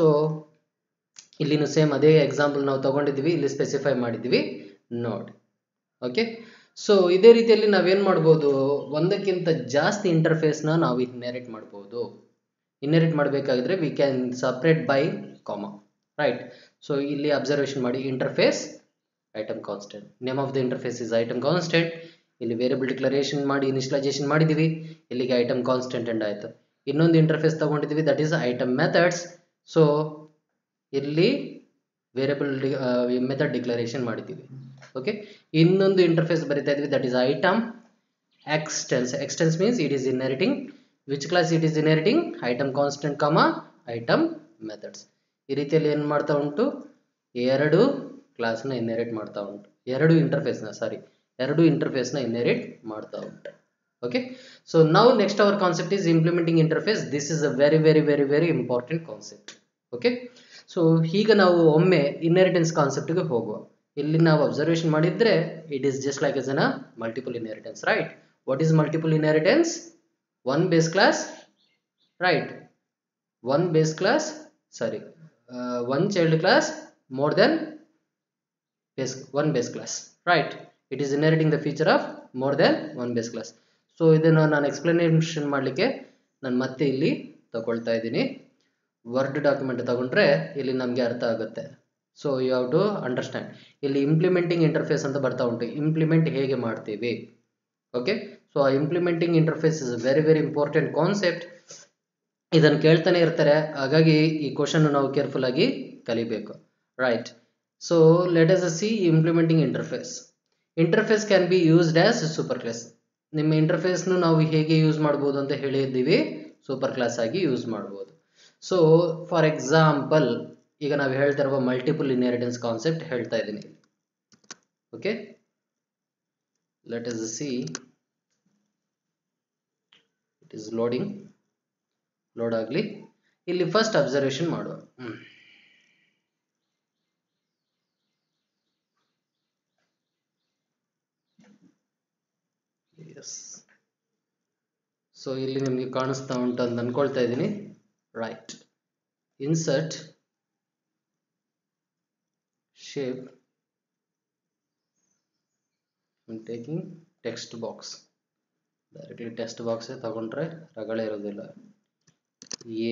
ಇಲ್ಲಿನೂ ಸೇಮ್ ಅದೇ ಎಕ್ಸಾಂಪಲ್ ನಾವು ತಗೊಂಡಿದ್ದೀವಿ ಇಲ್ಲಿ ಸ್ಪೆಸಿಫೈ ಮಾಡಿದ್ದೀವಿ ನೋಡಿ ಓಕೆ ಸೊ ಇದೇ ರೀತಿಯಲ್ಲಿ ನಾವೇನು ಮಾಡ್ಬೋದು ಒಂದಕ್ಕಿಂತ ಜಾಸ್ತಿ ಇಂಟರ್ಫೇಸ್ನ ನಾವು ಇನ್ಹೆರಿಟ್ ಮಾಡ್ಬೋದು ಇನ್ಹೆರಿಟ್ ಮಾಡಬೇಕಾಗಿದ್ರೆ we can separate by comma right so ಇಲ್ಲಿ ಅಬ್ಸರ್ವೇಷನ್ ಮಾಡಿ interface item constant name of the interface is item constant ಇಲ್ಲಿ ವೇರಿಯಬಲ್ ಡಿಕ್ಲರೇಷನ್ ಮಾಡಿ ಇನಿಷಿಯಲೈಸೇಷನ್ ಮಾಡಿದ್ದೀವಿ ಇಲ್ಲಿಗೆ ಐಟಮ್ ಕಾನ್ಸ್ಟೆಂಟ್ ಎಂಡ್ ಆಯಿತು ಇನ್ನೊಂದು ಇಂಟರ್ಫೇಸ್ ತಗೊಂಡಿದ್ದೀವಿ that is item methods so ಇಲ್ಲಿ ವೇರಿಯಬಲ್ ಮೆಥಡ್ ಡಿಕ್ಲರೇಷನ್ ಮಾಡಿದ್ದೀವಿ ಓಕೆ ಇನ್ನೊಂದು ಇಂಟರ್ಫೇಸ್ ಬರಿತಾ ಇದ್ವಿ that is item extends extends means it is inheriting which class it is inheriting item constant comma item methods ಈ ರೀತಿಯಲ್ಲಿ ಏನು ಮಾಡ್ತಾ ಉಂಟು ಎರಡು ಕ್ಲಾಸ್ನ ಇನ್ಹೆರಿಟ್ ಮಾಡ್ತಾ ಉಂಟು ಎರಡು ಇಂಟರ್ಫೇಸ್ನ ಸಾರಿ ಎರಡು ಇಂಟರ್ಫೇಸ್ನ ಇನ್ಹೆರಿಟ್ ಮಾಡ್ತಾ ಉಂಟು ಓಕೆ ಸೊ ನಾವು next our concept is implementing interface this is a very very very very important concept okay so ಈಗ ನಾವು ಒಮ್ಮೆ ಇನ್ಹೆರಿಟೆನ್ಸ್ ಕಾನ್ಸೆಪ್ಟ್ಗೆ ಹೋಗುವ ಇಲ್ಲಿ ನಾವು ಅಬ್ಸರ್ವೇಷನ್ ಮಾಡಿದ್ರೆ it is just like as an multiple inheritance right what is multiple inheritance one base class right one base class sorry one child class more than base one base class right it is inheriting the feature of more than one base class so ಇದನ್ನು ನಾನು ಎಕ್ಸ್ಪ್ಲನೇಷನ್ ಮಾಡಲಿಕ್ಕೆ ನಾನು ಮತ್ತೆ ಇಲ್ಲಿ ತಗೊಳ್ತಾ ಇದ್ದೀನಿ ವರ್ಡ್ ಡಾಕ್ಯುಮೆಂಟ್ ತಗೊಂಡ್ರೆ ಇಲ್ಲಿ ನಮಗೆ ಅರ್ಥ ಆಗುತ್ತೆ so you have to understand ಇಲ್ಲಿ ಇಂಪ್ಲಿಮೆಂಟಿಂಗ್ ಇಂಟರ್ಫೇಸ್ ಅಂತ ಬರ್ತಾ ಉಂಟು ಇಂಪ್ಲಿಮೆಂಟ್ ಹೇಗೆ ಮಾಡ್ತೀವಿ ಓಕೆ ಸೊ ಆ implementing interface is very very important concept ಇದನ್ನು ಕೇಳ್ತಾನೆ ಇರ್ತಾರೆ ಹಾಗಾಗಿ ಈ ಕ್ವಶನ್ ನಾವು ಕೇರ್ಫುಲ್ ಆಗಿ ಕಲಿಬೇಕು right so let us see implementing interface interface can be used as super class ನಿಮ್ಮ ಇಂಟರ್ಫೇಸ್ನು ನಾವು ಹೇಗೆ ಯೂಸ್ ಮಾಡ್ಬೋದು ಅಂತ ಹೇಳಿದ್ದೀವಿ ಸೂಪರ್ ಕ್ಲಾಸ್ ಆಗಿ ಯೂಸ್ ಮಾಡ್ಬೋದು ಸೊ ಫಾರ್ ಎಕ್ಸಾಂಪಲ್ ಈಗ ನಾವು ಹೇಳ್ತಾ ಇರುವ ಮಲ್ಟಿಪಲ್ ಇನ್ಹೆರಿಟೆನ್ಸ್ ಕಾನ್ಸೆಪ್ಟ್ ಹೇಳ್ತಾ ಇದ್ದೀನಿ okay let us see it is loading load ಆಗಲಿ ಇಲ್ಲಿ ಫಸ್ಟ್ ಅಬ್ಸರ್ವೇಷನ್ ಮಾಡುವ ಎಸ್ ಸೊ ಇಲ್ಲಿ ನಿಮಗೆ ಕಾಣಿಸ್ತಾ ಉಂಟು ಅಂತ ಅನ್ಕೊಳ್ತಾ ಇದ್ದೀನಿ right insert shape I'm taking text box directly text ಬಾಕ್ಸೇ ತಗೊಂಡ್ರೆ ರಗಳೆ ಇರೋದಿಲ್ಲ a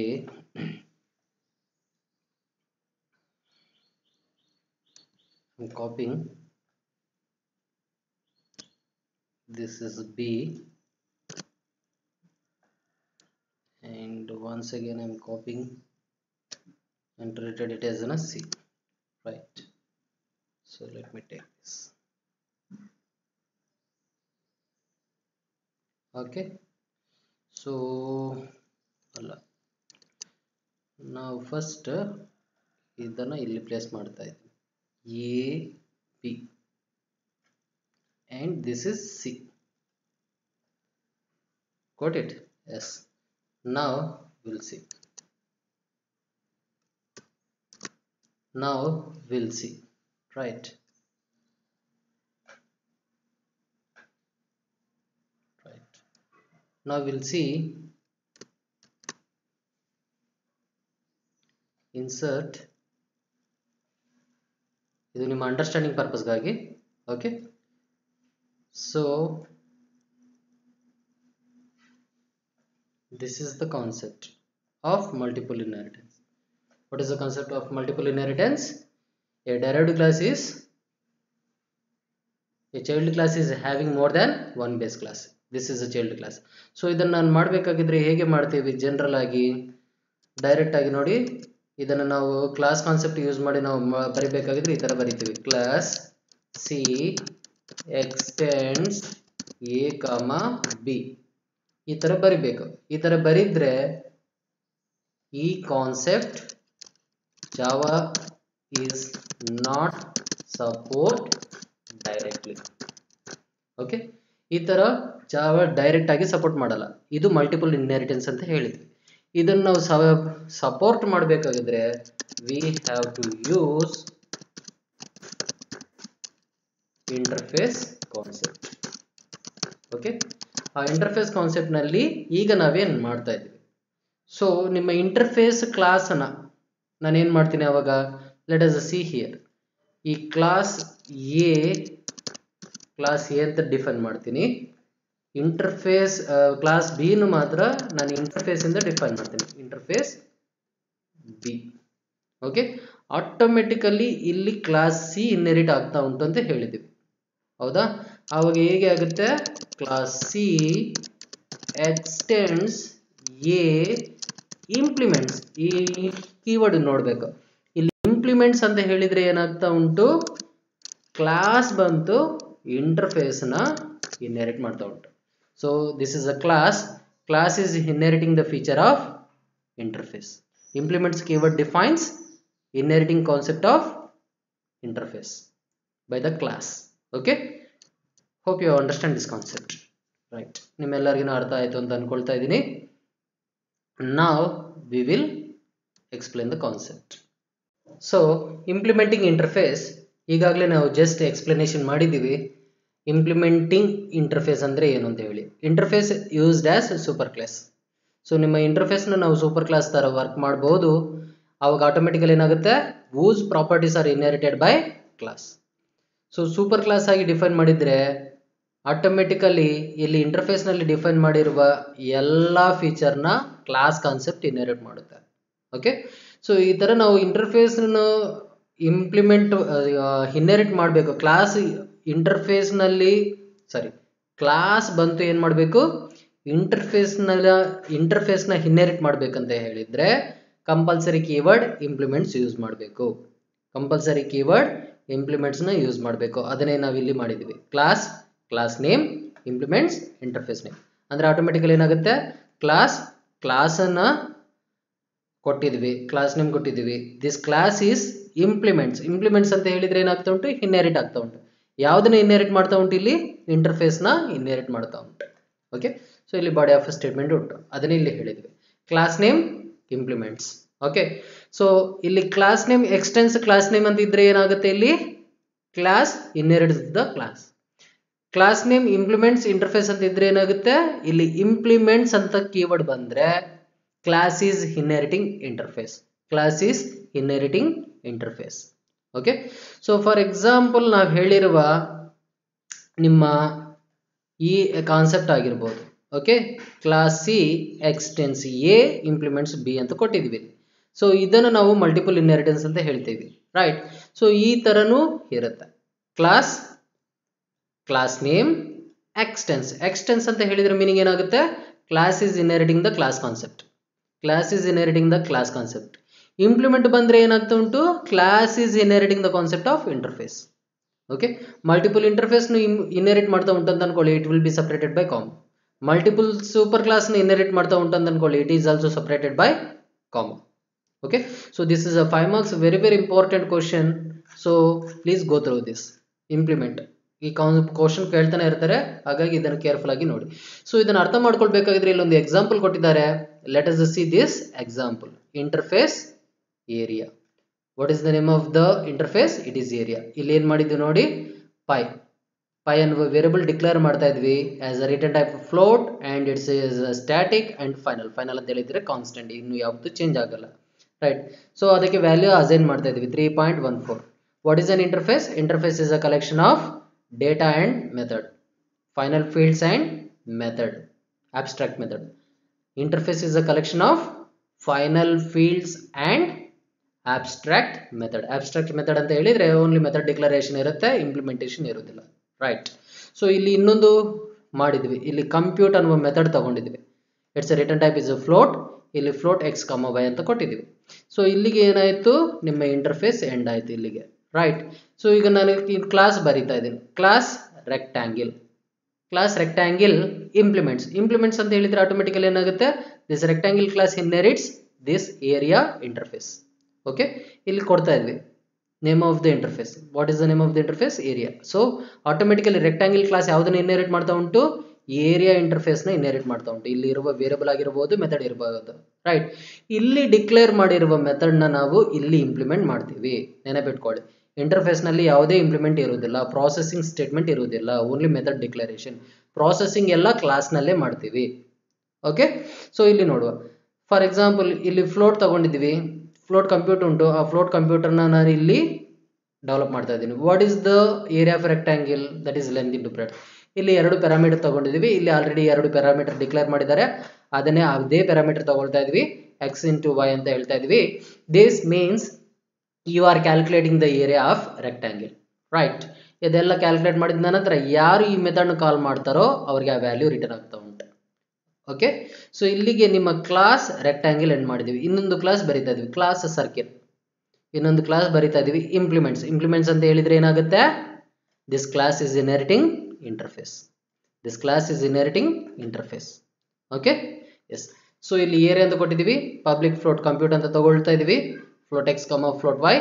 I'm copying this is B and once again I'm copying and treated it as a C right so let me take this okay so ಅಲ್ಲ ನಾವು ಫಸ್ಟ್ ಇದನ್ನು ಇಲ್ಲಿ ಪ್ಲೇಸ್ ಮಾಡ್ತಾ ಇದ್ದೀವಿ A B and this is C got it yes now we'll see now we'll see right right now we'll see insert ಇದು ನಿಮ್ಮ ಅಂಡರ್ಸ್ಟ್ಯಾಂಡಿಂಗ್ ಪರ್ಪಸ್ಗಾಗಿ okay so this is the concept of multiple inheritance what is the concept of multiple inheritance a derived class is a child class is having more than one base class this is a child class so ಇದನ್ನು ನಾನು ಮಾಡಬೇಕಾಗಿದ್ರೆ ಹೇಗೆ ಮಾಡ್ತೀವಿ ಜನರಲ್ ಆಗಿ ಡೈರೆಕ್ಟ್ ಆಗಿ ನೋಡಿ ಇದನ್ನು ನಾವು ಕ್ಲಾಸ್ ಕಾನ್ಸೆಪ್ಟ್ ಯೂಸ್ ಮಾಡಿ ನಾವು ಮ- ಬರಿಬೇಕಾಗಿದ್ರೆ ಈ ಥರ ಬರಿತೀವಿ class C extends A comma B ಈ ಥರ ಬರಿಬೇಕು ಈ ಥರ ಬರಿದ್ರೆ ಈ concept Java is not support directly okay ಈ ಥರ ಜಾವಾ ಡೈರೆಕ್ಟ್ ಆಗಿ ಸಪೋರ್ಟ್ ಮಾಡಲ್ಲ ಇದು ಮಲ್ಟಿಪಲ್ ಇನ್ಹೆರಿಟೆನ್ಸ್ ಅಂತ ಹೇಳಿದ್ವಿ ಇದನ್ನು ನಾವು ಸಪೋರ್ಟ್ ಮಾಡಬೇಕಾಗಿದ್ರೆ we have to use interface concept okay ಆ ಇಂಟರ್ಫೇಸ್ ಕಾನ್ಸೆಪ್ಟ್ನಲ್ಲಿ ಈಗ ನಾವೇನು ಮಾಡ್ತಾ ಇದ್ದೀವಿ ಸೊ ನಿಮ್ಮ ಇಂಟರ್ಫೇಸ್ ಕ್ಲಾಸನ್ನು ನಾನೇನು ಮಾಡ್ತೀನಿ ಅವಾಗ ಲೆಟ್ ಅಸ್ ಸಿ ಹಿಯರ್ ಈ ಕ್ಲಾಸ್ ಎ ಕ್ಲಾಸ್ ಎ ಅಂತ ಡಿಫೈನ್ ಮಾಡ್ತೀನಿ ಇಂಟರ್ಫೇಸ್ ಕ್ಲಾಸ್ ಬಿನು ಮಾತ್ರ ನಾನು ಇಂಟರ್ಫೇಸಿಂದ ಡಿಫೈನ್ ಮಾಡ್ತೀನಿ ಇಂಟರ್ಫೇಸ್ ಬಿ ಓಕೆ ಆಟೋಮೆಟಿಕಲಿ ಇಲ್ಲಿ ಕ್ಲಾಸ್ ಸಿ ಇನ್ನೆರಿಟ್ ಆಗ್ತಾ ಉಂಟು ಅಂತ ಹೇಳಿದ್ದೀವಿ ಹೌದಾ ಆವಾಗ ಹೇಗೆ ಆಗುತ್ತೆ class C extends A implements ಈ ಕೀವರ್ಡ್ ನೋಡಬೇಕು ಇಲ್ಲಿ ಇಂಪ್ಲಿಮೆಂಟ್ಸ್ ಅಂತ ಹೇಳಿದ್ರೆ ಏನಾಗ್ತಾ ಉಂಟು ಕ್ಲಾಸ್ ಬಂತು ಇಂಟರ್ಫೇಸ್ನ ಇನ್ಹೆರಿಟ್ ಮಾಡ್ತಾ ಉಂಟು so this is a class class is inheriting the feature of interface implements keyword defines inheriting concept of interface by the class okay hope you understand this concept right ನಿಮ್ಮೆಲ್ಲರಿಗೂ ಅರ್ಥ ಆಯ್ತು ಅಂತ ಅನ್ಕೊಳ್ತಾ ಇದ್ದೀನಿ now we will explain the concept so implementing interface ಈಗಾಗಲೇ ನಾವು ಜಸ್ಟ್ ಎಕ್ಸ್ಪ್ಲನೇಷನ್ ಮಾಡಿದ್ದೀವಿ ಇಂಪ್ಲಿಮೆಂಟಿಂಗ್ ಇಂಟರ್ಫೇಸ್ ಅಂದರೆ ಏನು ಅಂತ ಹೇಳಿ interface used as super class so ನಿಮ್ಮ ಇಂಟರ್ಫೇಸ್ನ ನಾವು ಸೂಪರ್ ಕ್ಲಾಸ್ ಥರ ವರ್ಕ್ ಮಾಡ್ಬೋದು ಅವಾಗ ಆಟೋಮೆಟಿಕಲಿ ಏನಾಗುತ್ತೆ whose properties are inherited by class so super class ಆಗಿ ಡಿಫೈನ್ ಮಾಡಿದರೆ ಆಟೋಮೆಟಿಕಲಿ ಇಲ್ಲಿ ಇಂಟರ್ಫೇಸ್ನಲ್ಲಿ ಡಿಫೈನ್ ಮಾಡಿರುವ ಎಲ್ಲ ಫೀಚರ್ನ ಕ್ಲಾಸ್ ಕಾನ್ಸೆಪ್ಟ್ ಇನ್ಹೆರಿಟ್ ಮಾಡುತ್ತೆ ಓಕೆ ಸೊ ಈ ಥರ ನಾವು ಇಂಟರ್ಫೇಸ್ನ ಇಂಪ್ಲಿಮೆಂಟ್ ಇನ್ಹೆರಿಟ್ ಮಾಡಬೇಕು ಕ್ಲಾಸ್ ಇಂಟರ್ಫೇಸ್ನಲ್ಲಿ ಸಾರಿ ಕ್ಲಾಸ್ ಬಂತು ಏನು ಮಾಡಬೇಕು ಇಂಟರ್ಫೇಸ್ನ ಇಂಟರ್ಫೇಸ್ನ ಇನ್ಹೆರಿಟ್ ಮಾಡಬೇಕಂತ ಹೇಳಿದರೆ ಕಂಪಲ್ಸರಿ ಕೀವರ್ಡ್ ಇಂಪ್ಲಿಮೆಂಟ್ಸ್ ಯೂಸ್ ಮಾಡಬೇಕು ಕಂಪಲ್ಸರಿ ಕೀವರ್ಡ್ ಇಂಪ್ಲಿಮೆಂಟ್ಸ್ನ ಯೂಸ್ ಮಾಡಬೇಕು ಅದನ್ನೇ ನಾವು ಇಲ್ಲಿ ಮಾಡಿದ್ದೀವಿ class class name implements interface name ಅಂದರೆ ಆಟೋಮೆಟಿಕಲಿ ಏನಾಗುತ್ತೆ ಕ್ಲಾಸ್ ಕ್ಲಾಸನ್ನು ಕೊಟ್ಟಿದ್ವಿ ಕ್ಲಾಸ್ ನೇಮ್ ಕೊಟ್ಟಿದ್ದೀವಿ this class is implements implements ಅಂತ ಹೇಳಿದ್ರೆ ಏನಾಗ್ತಾ ಉಂಟು ಇನ್ಹೆರಿಟ್ ಆಗ್ತಾ ಉಂಟು ಯಾವುದನ್ನ ಇನ್ಹೆರಿಟ್ ಮಾಡ್ತಾ ಉಂಟು ಇಲ್ಲಿ ಇಂಟರ್ಫೇಸ್ನ ಇನ್ಹೆರಿಟ್ ಮಾಡ್ತಾ ಉಂಟು ಓಕೆ ಸೊ ಇಲ್ಲಿ ಬಾಡಿ ಆಫ್ ಸ್ಟೇಟ್ಮೆಂಟ್ ಉಂಟು ಅದನ್ನೇ ಇಲ್ಲಿ ಹೇಳಿದ್ವಿ class name implements okay so ಇಲ್ಲಿ class name extends class name ಅಂತ ಇದ್ರೆ ಏನಾಗುತ್ತೆ ಇಲ್ಲಿ class inherits the class class name implements interface ಅಂತ ಇದ್ರೆ ಏನಾಗುತ್ತೆ ಇಲ್ಲಿ ಇಂಪ್ಲಿಮೆಂಟ್ಸ್ ಅಂತ ಕೀವರ್ಡ್ ಬಂದ್ರೆ class is inheriting interface class is inheriting interface okay so for example ನಾವು ಹೇಳಿರುವ ನಿಮ್ಮ ಈ ಕಾನ್ಸೆಪ್ಟ್ ಆಗಿರ್ಬೋದು okay class C extends A implements B ಅಂತ ಕೊಟ್ಟಿದ್ವಿ ಸೊ ಇದನ್ನು ನಾವು ಮಲ್ಟಿಪಲ್ ಇನ್ಹೆರಿಟೆನ್ಸ್ ಅಂತ ಹೇಳ್ತೀವಿ ರೈಟ್ ಸೊ ಈ ಥರನೂ ಇರುತ್ತೆ class class name extends extends ಅಂತ ಹೇಳಿದ್ರೆ ಮೀನಿಂಗ್ ಏನಾಗುತ್ತೆ class is inheriting the class concept class is inheriting the class concept implement ಬಂದ್ರೆ ಏನಾಗ್ತಾ ಉಂಟು class is inheriting the concept of interface okay multiple ಇಂಟರ್ಫೇಸ್ನು ಇನ್ಹೆರಿಟ್ ಮಾಡ್ತಾ ಉಂಟು ಅಂತ ಅನ್ಕೊಳ್ಳಿ it will be separated by comma multiple super ಕ್ಲಾಸ್ನ ಇನ್ಹೆರಿಟ್ ಮಾಡ್ತಾ ಉಂಟು ಅಂತ ಅನ್ಕೊಳ್ಳಿ it is also separated by comma okay so this is a five marks very very important question so please go through this implement ಈ ಕಾನ್ ಕ್ವಶನ್ ಕೇಳ್ತಾನೆ ಇರ್ತಾರೆ ಹಾಗಾಗಿ ಇದನ್ನು ಕೇರ್ಫುಲ್ ಆಗಿ ನೋಡಿ ಸೊ ಇದನ್ನು ಅರ್ಥ ಮಾಡ್ಕೊಳ್ಬೇಕಾಗಿದ್ರೆ ಇಲ್ಲೊಂದು ಎಕ್ಸಾಂಪಲ್ ಕೊಟ್ಟಿದ್ದಾರೆ let us see this example interface area what is the name of the interface it is area ಇಲ್ಲಿ ಏನು ಮಾಡಿದ್ವಿ ನೋಡಿ ಪೈ ಪೈ ಅನ್ನುವ ವೇರಿಯಬಲ್ ಡಿಕ್ಲೇರ್ ಮಾಡ್ತಾ ಇದ್ವಿ as a return type float and it's is static and final final ಅಂತ ಹೇಳಿದ್ರೆ ಕಾನ್ಸ್ಟೆಂಟ್ ಇನ್ನು ಯಾವುದು ಚೇಂಜ್ ಆಗಲ್ಲ ರೈಟ್ ಸೊ ಅದಕ್ಕೆ ವ್ಯಾಲ್ಯೂ ಅಸೈನ್ ಮಾಡ್ತಾ ಇದ್ವಿ three point one four what is an interface interface is a collection of data and method final fields and method abstract method interface is a collection of final fields and abstract method abstract method ಅಂತ ಹೇಳಿದ್ರೆ ಓನ್ಲಿ ಮೆಥಡ್ ಡಿಕ್ಲರೇಷನ್ ಇರುತ್ತೆ ಇಂಪ್ಲಿಮೆಂಟೇಷನ್ ಇರೋದಿಲ್ಲ ರೈಟ್ ಸೊ ಇಲ್ಲಿ ಇನ್ನೊಂದು ಮಾಡಿದ್ವಿ ಇಲ್ಲಿ ಕಂಪ್ಯೂಟ್ ಅನ್ನುವ ಮೆಥಡ್ ತಗೊಂಡಿದ್ವಿ its return type is float ಇಲ್ಲಿ ಫ್ಲೋಟ್ ಎಕ್ಸ್ ಕಮ ಬೈ ಅಂತ ಕೊಟ್ಟಿದ್ದೀವಿ ಸೊ ಇಲ್ಲಿಗೆ ಏನಾಯಿತು ನಿಮ್ಮ ಇಂಟರ್ಫೇಸ್ ಎಂಡ್ ಆಯಿತು ಇಲ್ಲಿಗೆ ರೈಟ್ ಸೊ ಈಗ ನಾನು ಕ್ಲಾಸ್ ಬರಿತಾ ಇದ್ದೀನಿ class rectangle class rectangle implements implements ಅಂತ ಹೇಳಿದ್ರೆ ಆಟೋಮೆಟಿಕಲಿ ಏನಾಗುತ್ತೆ this rectangle class inherits this area interface okay ಇಲ್ಲಿ ಕೊಡ್ತಾ ಇದ್ವಿ name of the interface what is the name of the interface area so automatically rectangle class ಯಾವುದನ್ನು ಇನ್ಹೆರಿಟ್ ಮಾಡ್ತಾ ಉಂಟು ಏರಿಯಾ ಇಂಟರ್ಫೇಸ್ನ ಇನ್ಹೆರಿಟ್ ಮಾಡ್ತಾ ಉಂಟು ಇಲ್ಲಿ ಇರುವ ವೇರಿಯಬಲ್ ಆಗಿರಬಹುದು ಮೆಥಡ್ ಇರಬಹುದು ರೈಟ್ ಇಲ್ಲಿ ಡಿಕ್ಲೇರ್ ಮಾಡಿರುವ ಮೆಥಡ್ನ ನಾವು ಇಲ್ಲಿ ಇಂಪ್ಲಿಮೆಂಟ್ ಮಾಡ್ತೀವಿ ನೆನಪಿಟ್ಕೊಳ್ಳಿ ಇಂಟರ್ಫೇಸ್ನಲ್ಲಿ ಯಾವುದೇ ಇಂಪ್ಲಿಮೆಂಟ್ ಇರುವುದಿಲ್ಲ ಪ್ರಾಸೆಸಿಂಗ್ ಸ್ಟೇಟ್ಮೆಂಟ್ ಇರುವುದಿಲ್ಲ ಓನ್ಲಿ ಮೆಥಡ್ ಡಿಕ್ಲರೇಷನ್ ಪ್ರಾಸೆಸಿಂಗ್ ಎಲ್ಲ ಕ್ಲಾಸ್ನಲ್ಲೇ ಮಾಡ್ತೀವಿ ಓಕೆ ಸೊ ಇಲ್ಲಿ ನೋಡುವ ಫಾರ್ ಎಕ್ಸಾಂಪಲ್ ಇಲ್ಲಿ ಫ್ಲೋಟ್ ತಗೊಂಡಿದ್ದೀವಿ ಫ್ಲೋಟ್ ಕಂಪ್ಯೂಟ್ ಉಂಟು ಆ ಫ್ಲೋಟ್ ಕಂಪ್ಯೂಟರ್ನ ನಾನು ಇಲ್ಲಿ ಡೆವಲಪ್ ಮಾಡ್ತಾ ಇದ್ದೀನಿ what is the area of rectangle that is length into breadth ಇಲ್ಲಿ ಎರಡು ಪ್ಯಾರಾಮೀಟರ್ ತಗೊಂಡಿದ್ದೀವಿ ಇಲ್ಲಿ ಆಲ್ರೆಡಿ ಎರಡು ಪ್ಯಾರಾಮೀಟರ್ ಡಿಕ್ಲೇರ್ ಮಾಡಿದ್ದಾರೆ ಅದನ್ನೇ ಅದೇ ಪ್ಯಾರಾಮೀಟರ್ ತಗೊಳ್ತಾ ಇದ್ವಿ ಎಕ್ಸ್ ಇಂಟು ವೈ ಅಂತ ಹೇಳ್ತಾ ಇದ್ವಿ this means you are calculating the area of rectangle right ಇದೆಲ್ಲ ಕ್ಯಾಲ್ಕುಲೇಟ್ ಮಾಡಿದ ನಂತರ ಯಾರು ಈ ಮೆಥಡ್ನ ಕಾಲ್ ಮಾಡ್ತಾರೋ ಅವ್ರಿಗೆ ಆ ವ್ಯಾಲ್ಯೂ ರಿಟರ್ನ್ ಆಗ್ತಾ ಉಂಟು ಓಕೆ ಸೊ ಇಲ್ಲಿಗೆ ನಿಮ್ಮ ಕ್ಲಾಸ್ ರೆಕ್ಟ್ಯಾಂಗಿಲ್ ಎಂಡ್ ಮಾಡಿದ್ದೀವಿ ಇನ್ನೊಂದು ಕ್ಲಾಸ್ ಬರಿತಾ ಇದ್ವಿ ಕ್ಲಾಸ್ ಸರ್ಕಿಲ್ ಇನ್ನೊಂದು ಕ್ಲಾಸ್ ಬರಿತಾ ಇದೀವಿ ಇಂಪ್ಲಿಮೆಂಟ್ಸ್ ಇಂಪ್ಲಿಮೆಂಟ್ಸ್ ಅಂತ ಹೇಳಿದ್ರೆ ಏನಾಗುತ್ತೆ this class is inheriting interface this class is inheriting interface okay yes so ಇಲ್ಲಿ ಏರಿಯಾ ಅಂತ ಕೊಟ್ಟಿದ್ದೀವಿ ಪಬ್ಲಿಕ್ ಫ್ಲೋಟ್ ಕಂಪ್ಯೂಟ್ ಅಂತ ತಗೊಳ್ತಾ ಇದೀವಿ float x comma float y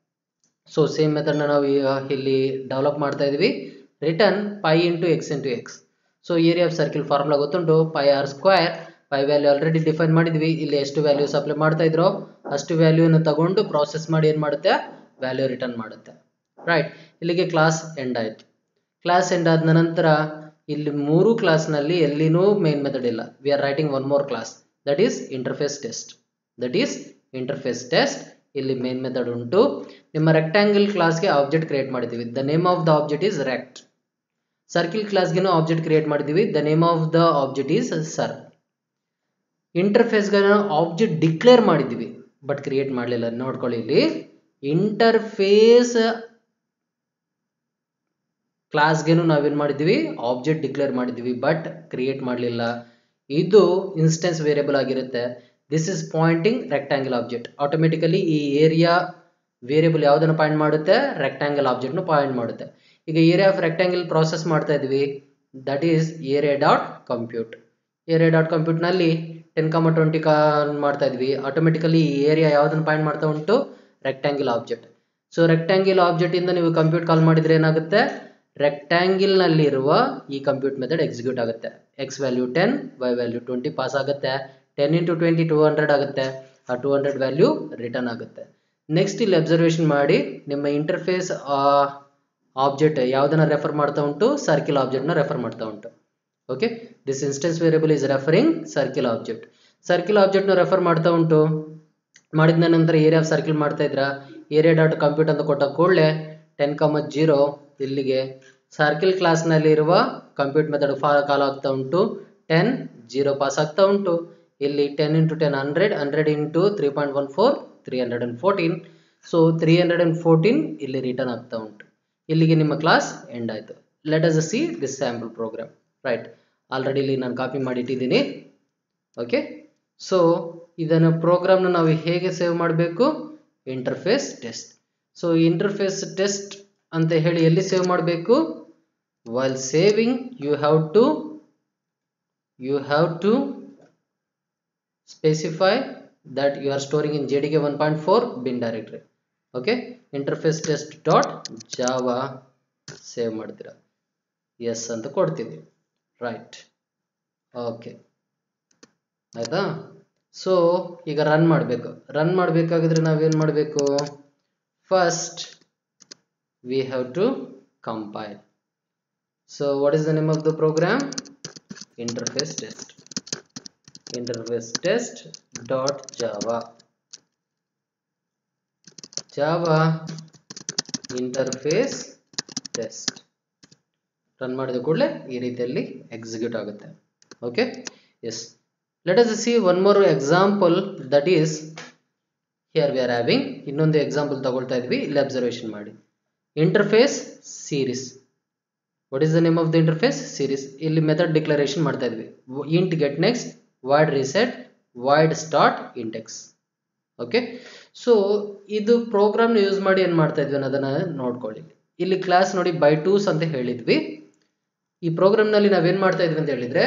so same ಮೆಥಡ್ನ ನಾವು ಈಗ ಇಲ್ಲಿ ಡೆವಲಪ್ ಮಾಡ್ತಾ ಇದೀವಿ return pi into x into x so area of circle formula ಗೊತ್ತುಂಟು pi r square pi value already define ಮಾಡಿದ್ವಿ ಇಲ್ಲಿ ಎಷ್ಟು ವ್ಯಾಲ್ಯೂಸ್ ಅಪ್ಲೈ ಮಾಡ್ತಾ ಇದ್ರೋ ಅಷ್ಟು ವ್ಯಾಲ್ಯೂನ ತಗೊಂಡು ಪ್ರಾಸೆಸ್ ಮಾಡಿ ಏನು ಮಾಡುತ್ತೆ ವ್ಯಾಲ್ಯೂ ರಿಟರ್ನ್ ಮಾಡುತ್ತೆ ರೈಟ್ ಇಲ್ಲಿಗೆ ಕ್ಲಾಸ್ ಎಂಡ್ ಆಯಿತು ಕ್ಲಾಸ್ ಎಂಡ್ ಆದ ನಂತರ ಇಲ್ಲಿ ಮೂರು ಕ್ಲಾಸ್ನಲ್ಲಿ ಎಲ್ಲಿನೂ ಮೇನ್ ಮೆಥಡ್ ಇಲ್ಲ we are writing one more class that is interface test that is interface test ಇಲ್ಲಿ ಮೇನ್ ಮೆಥಡ್ ಉಂಟು ನಿಮ್ಮ ರೆಕ್ಟ್ಯಾಂಗಲ್ ಕ್ಲಾಸ್ಗೆ ಆಬ್ಜೆಕ್ಟ್ ಕ್ರಿಯೇಟ್ ಮಾಡಿದ್ದೀವಿ the name of the object is rect circle ಕ್ಲಾಸ್ಗೆನೂ ಆಬ್ಜೆಕ್ಟ್ ಕ್ರಿಯೇಟ್ ಮಾಡಿದ್ದೀವಿ the name of the object is cir ಇಂಟರ್ಫೇಸ್ಗೆ ಆಬ್ಜೆಕ್ಟ್ ಡಿಕ್ಲೇರ್ ಮಾಡಿದ್ದೀವಿ ಬಟ್ ಕ್ರಿಯೇಟ್ ಮಾಡಲಿಲ್ಲ ನೋಡ್ಕೊಳ್ಳಿ ಇಲ್ಲಿ ಇಂಟರ್ಫೇಸ್ ಕ್ಲಾಸ್ಗೆನು ನಾವೇನು ಮಾಡಿದ್ದೀವಿ ಆಬ್ಜೆಕ್ಟ್ ಡಿಕ್ಲೇರ್ ಮಾಡಿದ್ದೀವಿ ಬಟ್ ಕ್ರಿಯೇಟ್ ಮಾಡಲಿಲ್ಲ ಇದು ಇನ್ಸ್ಟೆನ್ಸ್ ವೇರಿಯಬಲ್ ಆಗಿರುತ್ತೆ this is pointing rectangle object automatically ಈ ಏರಿಯಾ ವೇರಿಯಬಲ್ ಯಾವುದನ್ನು ಪಾಯಿಂಟ್ ಮಾಡುತ್ತೆ ರೆಕ್ಟಾಂಗಲ್ ಆಬ್ಜೆಕ್ಟ್ನು ಪಾಯಿಂಟ್ ಮಾಡುತ್ತೆ ಈಗ ಏರಿಯಾ ಆಫ್ ರೆಕ್ಟಾಂಗಲ್ ಪ್ರಾಸೆಸ್ ಮಾಡ್ತಾ ಇದ್ವಿ that is area dot compute area dot ಕಂಪ್ಯೂಟ್ನಲ್ಲಿ ಟೆನ್ ಕಮ ಟ್ವೆಂಟಿ ಕಾ ಮಾಡ್ತಾ ಇದ್ವಿ ಆಟೋಮೆಟಿಕಲಿ ಈ ಏರಿಯಾ ಯಾವುದನ್ನು ಪಾಯಿಂಟ್ ಮಾಡ್ತಾ ಉಂಟು rectangle object so rectangle object ಇಂದ ನೀವು ಕಂಪ್ಯೂಟ್ ಕಾಲ್ ಮಾಡಿದ್ರೆ ಏನಾಗುತ್ತೆ ರೆಕ್ಟಾಂಗಿಲ್ ನಲ್ಲಿರುವ ಈ ಕಂಪ್ಯೂಟ್ ಮೆಥಡ್ ಎಕ್ಸಿಕ್ಯೂಟ್ ಆಗುತ್ತೆ x value ten y value twenty pass ಆಗುತ್ತೆ ten into twenty two hundred ಆಗುತ್ತೆ ಆ ಟೂ ಹಂಡ್ರೆಡ್ ವ್ಯಾಲ್ಯೂ ರಿಟರ್ನ್ ಆಗುತ್ತೆ ನೆಕ್ಸ್ಟ್ ಇಲ್ಲಿ ಅಬ್ಸರ್ವೇಷನ್ ಮಾಡಿ ನಿಮ್ಮ ಇಂಟರ್ಫೇಸ್ ಆಬ್ಜೆಕ್ಟ್ ಯಾವುದನ್ನ ರೆಫರ್ ಮಾಡ್ತಾ ಉಂಟು ಸರ್ಕಿಲ್ ಆಬ್ಜೆಕ್ಟ್ನ ರೆಫರ್ ಮಾಡ್ತಾ ಉಂಟು okay this instance variable is referring circle object circle ಆಬ್ಜೆಕ್ಟ್ನ ರೆಫರ್ ಮಾಡ್ತಾ ಉಂಟು ಮಾಡಿದ ನಂತರ ಏರಿಯಾ ಆಫ್ ಸರ್ಕಿಲ್ ಮಾಡ್ತಾ ಇದ್ರ ಏರಿಯಾ ಡಾಟ್ ಕಂಪ್ಯೂಟ್ ಅಂತ ಕೊಟ್ಟ ಕೂಡಲೇ ಟೆನ್ ಕಮ ಜೀರೋ ಇಲ್ಲಿಗೆ ಸರ್ಕಿಲ್ ಕ್ಲಾಸ್ನಲ್ಲಿ ಇರುವ ಕಂಪ್ಯೂಟ್ ಮೆಥಡ್ ಫಾ ಕಾಲ್ ಆಗ್ತಾ ಉಂಟು ಟೆನ್ ಜೀರೋ ಪಾಸ್ ಆಗ್ತಾ ಉಂಟು ಇಲ್ಲಿ ten into ten hundred hundred into three point one four three hundred and fourteen so three hundred and fourteen ಇಲ್ಲಿ ರಿಟರ್ನ್ ಆಗ್ತಾ ಉಂಟು ಇಲ್ಲಿಗೆ ನಿಮ್ಮ ಕ್ಲಾಸ್ ಎಂಡ್ ಆಯಿತು let us see this sample program right already ಇಲ್ಲಿ ನಾನು ಕಾಪಿ ಮಾಡಿ ಇಟ್ಟಿದ್ದೀನಿ ಓಕೆ ಸೊ ಇದನ್ನು ಪ್ರೋಗ್ರಾಮ್ನ ನಾವು ಹೇಗೆ ಸೇವ್ ಮಾಡಬೇಕು interface test so interface test ಅಂತ ಹೇಳಿ ಎಲ್ಲಿ ಸೇವ್ ಮಾಡಬೇಕು while saving you have to you have to specify that you are storing in J D ಗೆ one point four bin directory okay interface test dot Java save ಮಾಡ್ತೀರಾ ಎಸ್ ಅಂತ ಕೊಡ್ತೀವಿ ರೈಟ್ ಓಕೆ ಆಯ್ತಾ ಸೊ ಈಗ ರನ್ ಮಾಡಬೇಕು ರನ್ ಮಾಡಬೇಕಾಗಿದ್ರೆ ನಾವೇನು ಮಾಡಬೇಕು first we have to compile so what is the name of the program interface test interface test dot Java Java interface test run ಮಾಡಿದ ಕೂಡಲೇ ಈ ರೀತಿಯಲ್ಲಿ ಎಕ್ಸಿಕ್ಯೂಟ್ ಆಗುತ್ತೆ okay yes let us see one more example that is here we are having ಇನ್ನೊಂದು ಎಕ್ಸಾಂಪಲ್ ತಗೊಳ್ತಾ ಇದ್ವಿ ಇಲ್ಲಿ ಅಬ್ಸರ್ವೇಷನ್ ಮಾಡಿ interface series what is the name of the interface series ಇಲ್ಲಿ ಮೆಥಡ್ ಡಿಕ್ಲರೇಷನ್ ಮಾಡ್ತಾ ಇದ್ವಿ int get next void reset void start index okay so ಇದು ಪ್ರೋಗ್ರಾಮ್ನ ಯೂಸ್ ಮಾಡಿ ಏನು ಮಾಡ್ತಾ ಇದ್ವಿ ಅನ್ನೋದನ್ನ ನೋಡ್ಕೊಳ್ಳಿ ಇಲ್ಲಿ ಕ್ಲಾಸ್ ನೋಡಿ ಬೈ ಟೂಸ್ ಅಂತ ಹೇಳಿದ್ವಿ ಈ ಪ್ರೋಗ್ರಾಮ್ನಲ್ಲಿ ನಾವೇನು ಮಾಡ್ತಾ ಇದ್ವಿ ಅಂತ ಹೇಳಿದ್ರೆ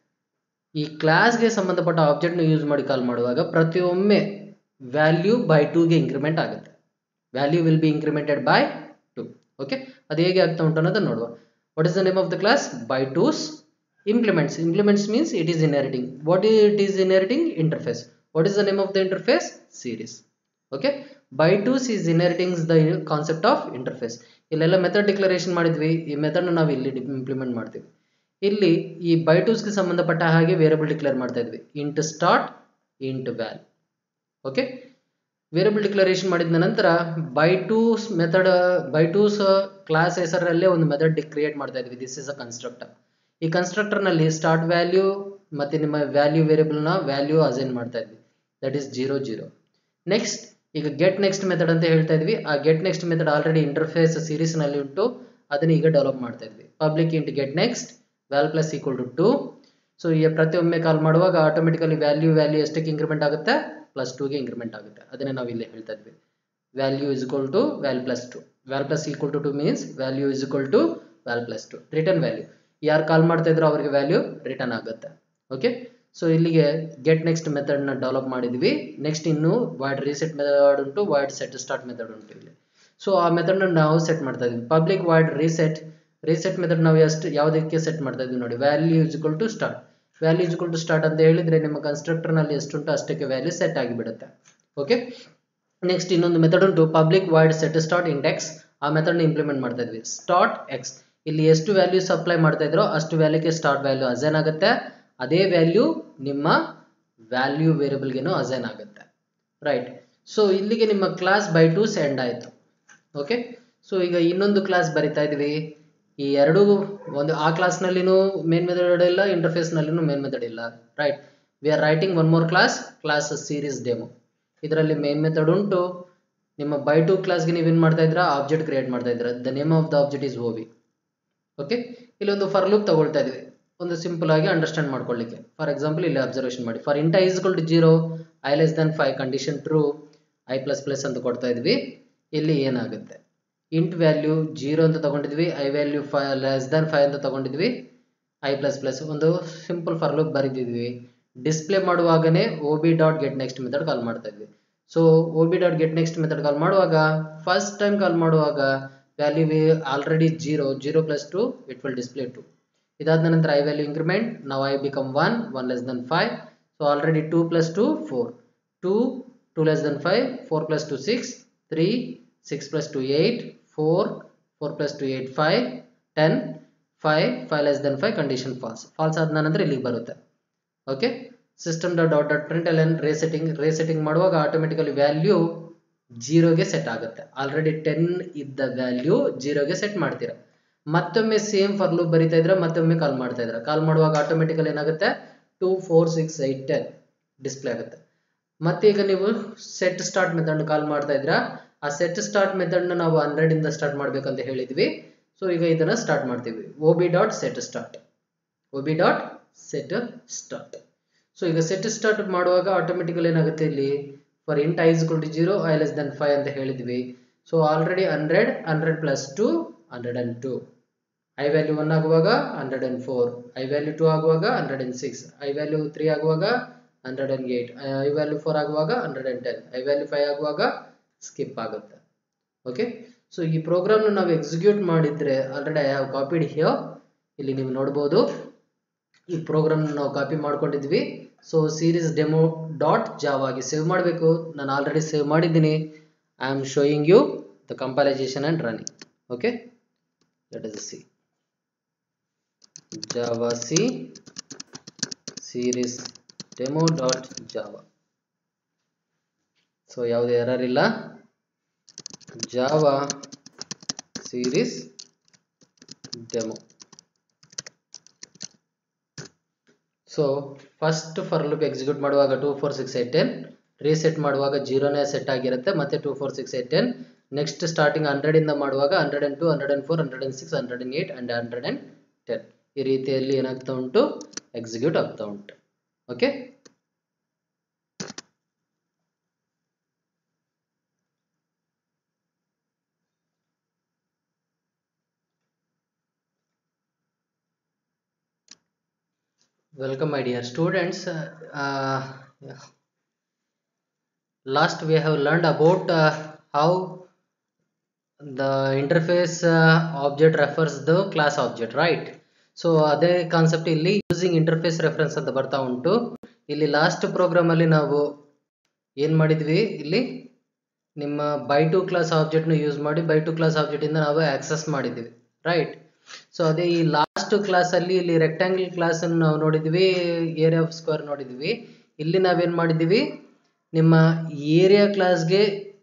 ಈ ಕ್ಲಾಸ್ಗೆ ಸಂಬಂಧಪಟ್ಟ ಆಬ್ಜೆಕ್ಟ್ನ ಯೂಸ್ ಮಾಡಿ ಕಾಲ್ ಮಾಡುವಾಗ ಪ್ರತಿಯೊಮ್ಮೆ ವ್ಯಾಲ್ಯೂ ಬೈ ಟೂಗೆ ಇಂಕ್ರಿಮೆಂಟ್ ಆಗುತ್ತೆ value will be incremented by two okay ಅದು ಹೇಗೆ ಆಗ್ತಾ ಉಂಟು ಅನ್ನೋದನ್ನ ನೋಡುವ what is the name of the class by twos implements implements means it is inheriting what it is inheriting interface what is the name of the interface series okay bytools is inheriting the concept of interface ಇಲ್ಲೆಲ್ಲ ಮೆಥಡ್ ಡಿಕ್ಲರೇಷನ್ ಮಾಡಿದ್ವಿ ಈ ಮೆಥಡ್ನ ನಾವು ಇಲ್ಲಿ ಇಂಪ್ಲಿಮೆಂಟ್ ಮಾಡ್ತೀವಿ ಇಲ್ಲಿ ಈ ಬೈಟೂಸ್ಗೆ ಸಂಬಂಧಪಟ್ಟ ಹಾಗೆ ವೇರಿಯಬಲ್ ಡಿಕ್ಲೇರ್ ಮಾಡ್ತಾ ಇದ್ವಿ int start int val okay variable declaration ಮಾಡಿದ ನಂತರ ಬೈಟೂಸ್ ಮೆಥಡ್ ಬೈಟೂಸ್ ಕ್ಲಾಸ್ ಹೆಸರಲ್ಲೇ ಒಂದು ಮೆಥಡ್ ಕ್ರಿಯೇಟ್ ಮಾಡ್ತಾ ಇದ್ವಿ ದಿಸ್ ಇಸ್ ಅ ಕನ್ಸ್ಟ್ರಕ್ಟರ್ ಈ ಕನ್ಸ್ಟ್ರಕ್ಟರ್ನಲ್ಲಿ ಸ್ಟಾರ್ಟ್ ವ್ಯಾಲ್ಯೂ ಮತ್ತು ನಿಮ್ಮ ವ್ಯಾಲ್ಯೂ ವೇರಿಯಬಲ್ನ ವ್ಯಾಲ್ಯೂ ಅಸೈನ್ ಮಾಡ್ತಾ ಇದ್ವಿ that is zero zero next ಈಗ ಗೆಟ್ ನೆಕ್ಸ್ಟ್ ಮೆಥಡ್ ಅಂತ ಹೇಳ್ತಾ ಇದ್ವಿ ಆ get next method already interface ಸೀರೀಸ್ನಲ್ಲಿ ಉಂಟು ಅದನ್ನ ಈಗ ಡೆವಲಪ್ ಮಾಡ್ತಾ ಇದ್ವಿ public int get next val plus equal to two so ಈ ಪ್ರತಿಯೊಮ್ಮೆ ಕಾಲ್ ಮಾಡುವಾಗ ಆಟೋಮೆಟಿಕಲಿ ವ್ಯಾಲ್ಯೂ ವ್ಯಾಲ್ಯೂ ಎಷ್ಟಕ್ಕೆ ಇಂಕ್ರಿಮೆಂಟ್ ಆಗುತ್ತೆ ಪ್ಲಸ್ ಟೂಗೆ ಇಂಕ್ರಿಮೆಂಟ್ ಆಗುತ್ತೆ ಅದನ್ನೇ ನಾವು ಇಲ್ಲಿ ಹೇಳ್ತಾ ಇದ್ವಿ value is equal to val plus two val plus equal to to means value is equal to val plus two return value ಯಾರು ಕಾಲ್ ಮಾಡ್ತಾ ಇದ್ರು ಅವರಿಗೆ ವ್ಯಾಲ್ಯೂ ರಿಟರ್ನ್ ಆಗುತ್ತೆ ಓಕೆ ಸೊ ಇಲ್ಲಿಗೆ ಗೆಟ್ ನೆಕ್ಸ್ಟ್ ಮೆಥಡ್ನ ಡೆವಲಪ್ ಮಾಡಿದ್ವಿ ನೆಕ್ಸ್ಟ್ ಇನ್ನು ವೈಡ್ ರೀಸೆಟ್ ಮೆಥಡ್ ಉಂಟು ವೈಡ್ ಸೆಟ್ ಸ್ಟಾರ್ಟ್ ಮೆಥಡ್ ಉಂಟು ಇಲ್ಲಿ ಸೊ ಆ ಮೆಥಡ್ನ ನಾವು ಸೆಟ್ ಮಾಡ್ತಾ ಇದ್ವಿ public void reset reset method ನಾವು ಎಷ್ಟು ಯಾವುದಕ್ಕೆ ಸೆಟ್ ಮಾಡ್ತಾ ಇದ್ವಿ ನೋಡಿ value is equal to start value is equal to start ಅಂತ ಹೇಳಿದ್ರೆ ನಿಮ್ಮ ಕನ್ಸ್ಟ್ರಕ್ಟರ್ನಲ್ಲಿ ಎಷ್ಟುಂಟು ಅಷ್ಟಕ್ಕೆ ವ್ಯಾಲ್ಯೂ ಸೆಟ್ ಆಗಿಬಿಡುತ್ತೆ ಓಕೆ ನೆಕ್ಸ್ಟ್ ಇನ್ನೊಂದು ಮೆಥಡ್ ಉಂಟು public void set start index ಆ ಮೆಥಡ್ನ ಇಂಪ್ಲಿಮೆಂಟ್ ಮಾಡ್ತಾ ಇದ್ವಿ ಸ್ಟಾರ್ಟ್ ಎಕ್ಸ್ ಇಲ್ಲಿ ಎಷ್ಟು ವ್ಯಾಲ್ಯೂಸ್ ಅಪ್ಲೈ ಮಾಡ್ತಾ ಇದ್ರೋ ಅಷ್ಟು ವ್ಯಾಲ್ಯೂಗೆ ಸ್ಟಾರ್ಟ್ ವ್ಯಾಲ್ಯೂ ಅಸೈನ್ ಆಗುತ್ತೆ ಅದೇ ವ್ಯಾಲ್ಯೂ ನಿಮ್ಮ ವ್ಯಾಲ್ಯೂ ವೇರಿಯಬಲ್ಗೆನೂ ಅಸೈನ್ ಆಗುತ್ತೆ ರೈಟ್ ಸೊ ಇಲ್ಲಿಗೆ ನಿಮ್ಮ ಕ್ಲಾಸ್ ಬೈ ಟು ಸೆಂಡ್ ಆಯಿತು ಓಕೆ ಸೊ ಈಗ ಇನ್ನೊಂದು ಕ್ಲಾಸ್ ಬರಿತಾ ಇದ್ವಿ ಈ ಎರಡು ಒಂದು ಆ ಕ್ಲಾಸ್ನಲ್ಲಿನೂ ಮೇನ್ ಮೆಥಡ್ ಇಲ್ಲ ಇಂಟರ್ಫೇಸ್ನಲ್ಲಿನೂ ಮೇನ್ ಮೆಥಡ್ ಇಲ್ಲ right we are writing one more class class series demo ಇದರಲ್ಲಿ ಮೇನ್ ಮೆಥಡ್ ಉಂಟು ನಿಮ್ಮ ಬೈ ಟು ಕ್ಲಾಸ್ಗೆ ನೀವೇನು ಮಾಡ್ತಾ ಇದ್ದೀರಾ ಆಬ್ಜೆಕ್ಟ್ ಕ್ರಿಯೇಟ್ ಮಾಡ್ತಾ ಇದ್ದೀರಾ the name of the object is ob okay ಇಲ್ಲಿ ಒಂದು ಫರ್ ಲೂಪ್ ತಗೊಳ್ತಾ ಇದ್ವಿ ಒಂದು ಸಿಂಪಲ್ ಆಗಿ ಅಂಡರ್ಸ್ಟ್ಯಾಂಡ್ ಮಾಡ್ಕೊಳ್ಳಿಕ್ಕೆ ಫಾರ್ ಎಕ್ಸಾಂಪಲ್ ಇಲ್ಲಿ ಅಬ್ಸರ್ವೇಷನ್ ಮಾಡಿ for int is equal to zero i less than five condition true i plus plus ಅಂತ ಕೊಡ್ತಾ ಇದ್ವಿ ಇಲ್ಲಿ ಏನಾಗುತ್ತೆ ಇಂಟ್ ವ್ಯಾಲ್ಯೂ ಜೀರೋ ಅಂತ ತಗೊಂಡಿದ್ವಿ ಐ ವ್ಯಾಲ್ಯೂ ಫೈ ಲೆಸ್ ದನ್ ಫೈವ್ ಅಂತ ತಗೊಂಡಿದ್ವಿ ಐ ಪ್ಲಸ್ ಪ್ಲಸ್ ಒಂದು ಸಿಂಪಲ್ ಫಾರ್ ಲೂಪ್ ಬರೆದಿದ್ವಿ ಡಿಸ್ಪ್ಲೇ ಮಾಡುವಾಗನೇ O B dot get next method call ಮಾಡ್ತಾ ಇದ್ವಿ so O B dot get next method call ಮಾಡುವಾಗ ಫಸ್ಟ್ ಟೈಮ್ ಕಾಲ್ ಮಾಡುವಾಗ value already zero zero plus two it will display two ಇದಾದ ನಂತರ ಐ ವ್ಯಾಲ್ಯೂ ಇಂಕ್ರಿಮೆಂಟ್ ನಾವು i become one one less than five so already two plus two four two two less than five four plus two six three six plus two eight four four plus two eight five ten five five less than five condition false false ಆದ ನಂತರ ಇಲ್ಲಿಗೆ ಬರುತ್ತೆ okay system dot dot dot print L N resetting resetting ಮಾಡುವಾಗ ಆಟೋಮೆಟಿಕಲಿ ವ್ಯಾಲ್ಯೂ ಜೀರೋಗೆ ಸೆಟ್ ಆಗುತ್ತೆ ಆಲ್ರೆಡಿ ಟೆನ್ ಇದ್ದ ವ್ಯಾಲ್ಯೂ ಜೀರೋಗೆ ಸೆಟ್ ಮಾಡ್ತೀರಾ ಮತ್ತೊಮ್ಮೆ ಸೇಮ್ ಫಾರ್ ಲೂಪ್ ಬರಿತಾ ಇದ್ರೆ ಮತ್ತೊಮ್ಮೆ ಕಾಲ್ ಮಾಡ್ತಾ ಇದ್ರೆ ಕಾಲ್ ಮಾಡುವಾಗ ಆಟೋಮೆಟಿಕಲ್ ಏನಾಗುತ್ತೆ two four six eight ten display ಆಗುತ್ತೆ ಮತ್ತೆ ಈಗ ನೀವು ಸೆಟ್ ಸ್ಟಾರ್ಟ್ ಮೆಥಡ್ ಕಾಲ್ ಮಾಡ್ತಾ ಇದ್ರ ಆ ಸೆಟ್ ಸ್ಟಾರ್ಟ್ ಮೆಥಡ್ ನಾವು ಹಂಡ್ರೆಡ್ ಇಂದ ಸ್ಟಾರ್ಟ್ ಮಾಡ್ಬೇಕಂತ ಹೇಳಿದ್ವಿ ಸೊ ಈಗ ಇದನ್ನ ಸ್ಟಾರ್ಟ್ ಮಾಡ್ತೀವಿ O B dot set start O B dot set start so ಈಗ ಸೆಟ್ ಸ್ಟಾರ್ಟ್ ಮಾಡುವಾಗ ಆಟೋಮೆಟಿಕಲ್ ಏನಾಗುತ್ತೆ ಇಲ್ಲಿ for int ice to zero i less than five ಅಂತ ಹೇಳಿದ್ವಿ so already hundred hundred plus two hundred and two i value one ಆಗುವಾಗ hundred and four i value two ಆಗುವಾಗ hundred and six I value three ಆಗುವಾಗ hundred and eight i value four ಆಗುವಾಗ hundred and ten i value five ಆಗುವಾಗ ಸ್ಕಿಪ್ ಆಗುತ್ತೆ ಓಕೆ ಸೊ ಈ ಪ್ರೋಗ್ರಾಮ್ನ ನಾವು ಎಕ್ಸಿಕ್ಯೂಟ್ ಮಾಡಿದ್ರೆ already I have copied here ಇಲ್ಲಿ ನೀವು ನೋಡ್ಬೋದು ಈ ಪ್ರೋಗ್ರಾಮ್ನ ನಾವು ಕಾಪಿ ಮಾಡ್ಕೊಂಡಿದ್ವಿ ಸೊ ಸೀರೀಸ್ ಡೆಮೋ ಡಾಟ್ ಜಾವಾಗಿ ಸೇವ್ ಮಾಡಬೇಕು ನಾನು ಆಲ್ರೆಡಿ ಸೇವ್ ಮಾಡಿದ್ದೀನಿ I am showing you the compilation and running okay let us see Java C series demo dot Java so ಯಾವುದೇ ಎರರ್ ಇಲ್ಲ Java series demo so first for loop execute ಮಾಡುವಾಗ two four six eight ten reset ಮಾಡುವಾಗ ಜೀರೋನೇ ಸೆಟ್ ಆಗಿರುತ್ತೆ ಮತ್ತೆ two four six eight ten next starting hundred ಇಂದ ಮಾಡುವಾಗ hundred and two hundred and four hundred and six hundred and eight and hundred and ten ಈ ರೀತಿಯಲ್ಲಿ ಏನಾಗ್ತಾ ಉಂಟು ಎಕ್ಸಿಕ್ಯೂಟ್ ಆಗ್ತಾ ಉಂಟು okay welcome my dear students uh, yeah. last we have learned about uh, how the interface uh, object refers the class object right so ಅದೇ ಕಾನ್ಸೆಪ್ಟ್ ಇಲ್ಲಿ ಯೂಸಿಂಗ್ ಇಂಟರ್ಫೇಸ್ ರೆಫರೆನ್ಸ್ ಅಂತ ಬರ್ತಾ ಉಂಟು ಇಲ್ಲಿ ಲಾಸ್ಟ್ ಪ್ರೋಗ್ರಾಮ್ ಅಲ್ಲಿ ನಾವು ಏನ್ ಮಾಡಿದ್ವಿ ಇಲ್ಲಿ ನಿಮ್ಮ ಬೈ ಟು ಕ್ಲಾಸ್ ಆಬ್ಜೆಕ್ಟ್ನ ಯೂಸ್ ಮಾಡಿ ಬೈ ಟು ಕ್ಲಾಸ್ ಆಬ್ಜೆಕ್ಟ್ ಇಂದ ನಾವು ಆಕ್ಸೆಸ್ ಮಾಡಿದ್ವಿ ರೈಟ್ ಸೊ ಅದೇ ಈ ಲಾಸ್ಟ್ ಕ್ಲಾಸ್ ಅಲ್ಲಿ ಇಲ್ಲಿ ರೆಕ್ಟಾಂಗಲ್ ಕ್ಲಾಸ್ ಅನ್ನು ನಾವು ನೋಡಿದ್ವಿ ಏರಿಯಾ ಆಫ್ ಸ್ಕ್ವೇರ್ ನೋಡಿದ್ವಿ ಇಲ್ಲಿ ನಾವೇನ್ ಮಾಡಿದ್ವಿ ನಿಮ್ಮ ಏರಿಯಾ ಕ್ಲಾಸ್ಗೆ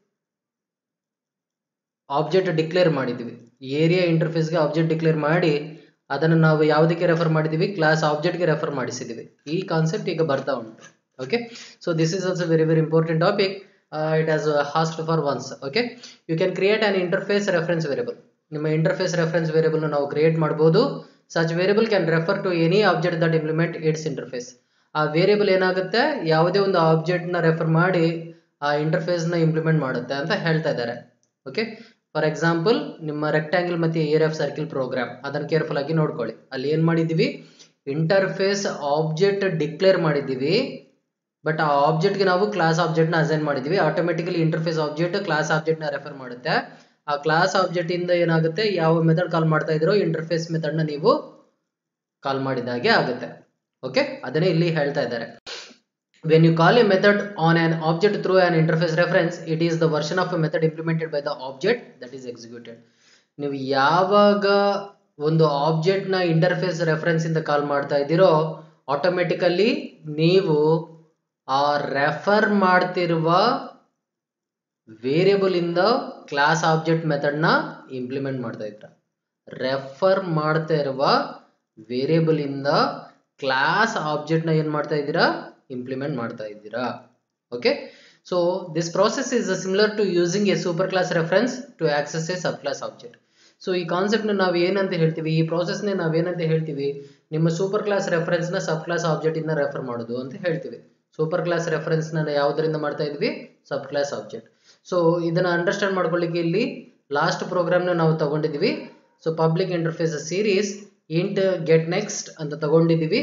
ಆಬ್ಜೆಕ್ಟ್ ಡಿಕ್ಲೇರ್ ಮಾಡಿದ್ವಿ ಏರಿಯಾ ಇಂಟರ್ಫೇಸ್ಗೆ ಆಬ್ಜೆಕ್ಟ್ ಡಿಕ್ಲೇರ್ ಮಾಡಿ ಅದನ್ನು ನಾವು ಯಾವುದಕ್ಕೆ ರೆಫರ್ ಮಾಡಿದ್ವಿ ಕ್ಲಾಸ್ ಆಬ್ಜೆಕ್ಟ್ಗೆ ರೆಫರ್ ಮಾಡಿಸಿದ್ವಿ ಈ ಕಾನ್ಸೆಪ್ಟ್ ಈಗ ಬರ್ತಾ ಉಂಟು okay so this is also very very important topic it has asked for once okay you can create an interface reference variable ನಿಮ್ಮ ಇಂಟರ್ಫೇಸ್ ರೆಫರೆನ್ಸ್ ವೇರಿಯಬಲ್ ನಾವು ಕ್ರಿಯೇಟ್ ಮಾಡಬಹುದು such variable can refer to any object that implement its interface ಆ ವೇರಿಯಬಲ್ ಏನಾಗುತ್ತೆ ಯಾವುದೇ ಒಂದು ಆಬ್ಜೆಕ್ಟ್ ನ ರೆಫರ್ ಮಾಡಿ ಆ ಇಂಟರ್ಫೇಸ್ ನ ಇಂಪ್ಲಿಮೆಂಟ್ ಮಾಡುತ್ತೆ ಅಂತ ಹೇಳ್ತಾ ಇದ್ದಾರೆ ಓಕೆ ಫಾರ್ ಎಕ್ಸಾಂಪಲ್ ನಿಮ್ಮ ರೆಕ್ಟಾಂಗಲ್ ಮತ್ತೆ ಏರಿಯಾ ಆಫ್ ಸರ್ಕಿಲ್ ಪ್ರೋಗ್ರಾಮ್ ಅದನ್ನ ಕೇರ್ಫುಲ್ ಆಗಿ ನೋಡ್ಕೊಳ್ಳಿ ಅಲ್ಲಿ ಏನ್ ಮಾಡಿದೀವಿ ಇಂಟರ್ಫೇಸ್ ಆಬ್ಜೆಕ್ಟ್ ಡಿಕ್ಲೇರ್ ಮಾಡಿದೀವಿ ಬಟ್ ಆ ಆಬ್ಜೆಕ್ಟ್ಗೆ ನಾವು ಕ್ಲಾಸ್ ಆಬ್ಜೆಕ್ಟ್ನ ಅಸೈನ್ ಮಾಡಿದೀವಿ ಆಟೋಮೆಟಿಕಲಿ ಇಂಟರ್ಫೇಸ್ ಆಬ್ಜೆಕ್ಟ್ ಕ್ಲಾಸ್ ಆಬ್ಜೆಕ್ಟ್ನ ರೆಫರ್ ಮಾಡುತ್ತೆ ಆ ಕ್ಲಾಸ್ ಆಬ್ಜೆಕ್ಟ್ ಇಂದ ಏನಾಗುತ್ತೆ ಯಾವ ಮೆಥಡ್ ಕಾಲ್ ಮಾಡ್ತಾ ಇದ್ರೋ ಇಂಟರ್ಫೇಸ್ ಮೆಥಡ್ ನ ನೀವು ಕಾಲ್ ಮಾಡಿದಾಗೆ ಆಗುತ್ತೆ ಓಕೆ ಅದನ್ನೇ ಇಲ್ಲಿ ಹೇಳ್ತಾ ಇದ್ದಾರೆ when you call a method on an object through an interface reference it is the version of a method implemented by the object that is executed ನೀವು ಯಾವಾಗ ಒಂದು ಆಬ್ಜೆಕ್ಟ್ ನ ಇಂಟರ್ಫೇಸ್ ರೆಫರೆನ್ಸ್ ಇಂದ ಕಾಲ್ ಮಾಡ್ತಾ ಇದ್ದೀರೋ ಆಟೋಮೆಟಿಕಲಿ ನೀವು ಆ ರೆಫರ್ ಮಾಡ್ತಿರುವ ವೇರಿಯಬಲ್ ಇಂದ ಕ್ಲಾಸ್ ಆಬ್ಜೆಕ್ಟ್ ಮೆಥಡ್ ನ ಇಂಪ್ಲಿಮೆಂಟ್ ಮಾಡ್ತಾ ಇದ್ರ ರೆಫರ್ ಮಾಡ್ತಾ ಇರುವ ವೇರಿಯಬಲ್ ಇಂದ ಕ್ಲಾಸ್ ಆಬ್ಜೆಕ್ಟ್ ನ ಏನ್ ಮಾಡ್ತಾ ಇದ್ದೀರಾ ಇಂಪ್ಲಿಮೆಂಟ್ ಮಾಡ್ತಾ ಇದ್ದೀರಾ okay so this process is similar to using a super class reference to access a sub class object so ಈ ಕಾನ್ಸೆಪ್ಟ್ ನ ನಾವು ಏನಂತ ಹೇಳ್ತೀವಿ ಈ ಪ್ರಾಸೆಸ್ನೇ ನಾವೇನಂತ ಹೇಳ್ತೀವಿ ನಿಮ್ಮ ಸೂಪರ್ ಕ್ಲಾಸ್ ರೆಫರೆನ್ಸ್ ನ ಸಬ್ ಕ್ಲಾಸ್ ಆಬ್ಜೆಕ್ಟ್ ಇಂದ ರೆಫರ್ ಮಾಡೋದು ಅಂತ ಹೇಳ್ತೀವಿ ಸೂಪರ್ ಕ್ಲಾಸ್ ರೆಫರೆನ್ಸ್ ನ ಯಾವುದರಿಂದ ಮಾಡ್ತಾ ಇದ್ವಿ ಸಬ್ ಕ್ಲಾಸ್ ಆಬ್ಜೆಕ್ಟ್ ಸೊ ಇದನ್ನ ಅಂಡರ್ಸ್ಟ್ಯಾಂಡ್ ಮಾಡ್ಕೊಳ್ಳಿಕ್ಕೆ ಇಲ್ಲಿ ಲಾಸ್ಟ್ ಪ್ರೋಗ್ರಾಮ್ನ ನಾವು ತಗೊಂಡಿದ್ದೀವಿ so public interface series int get next ಅಂತ ತಗೊಂಡಿದ್ದೀವಿ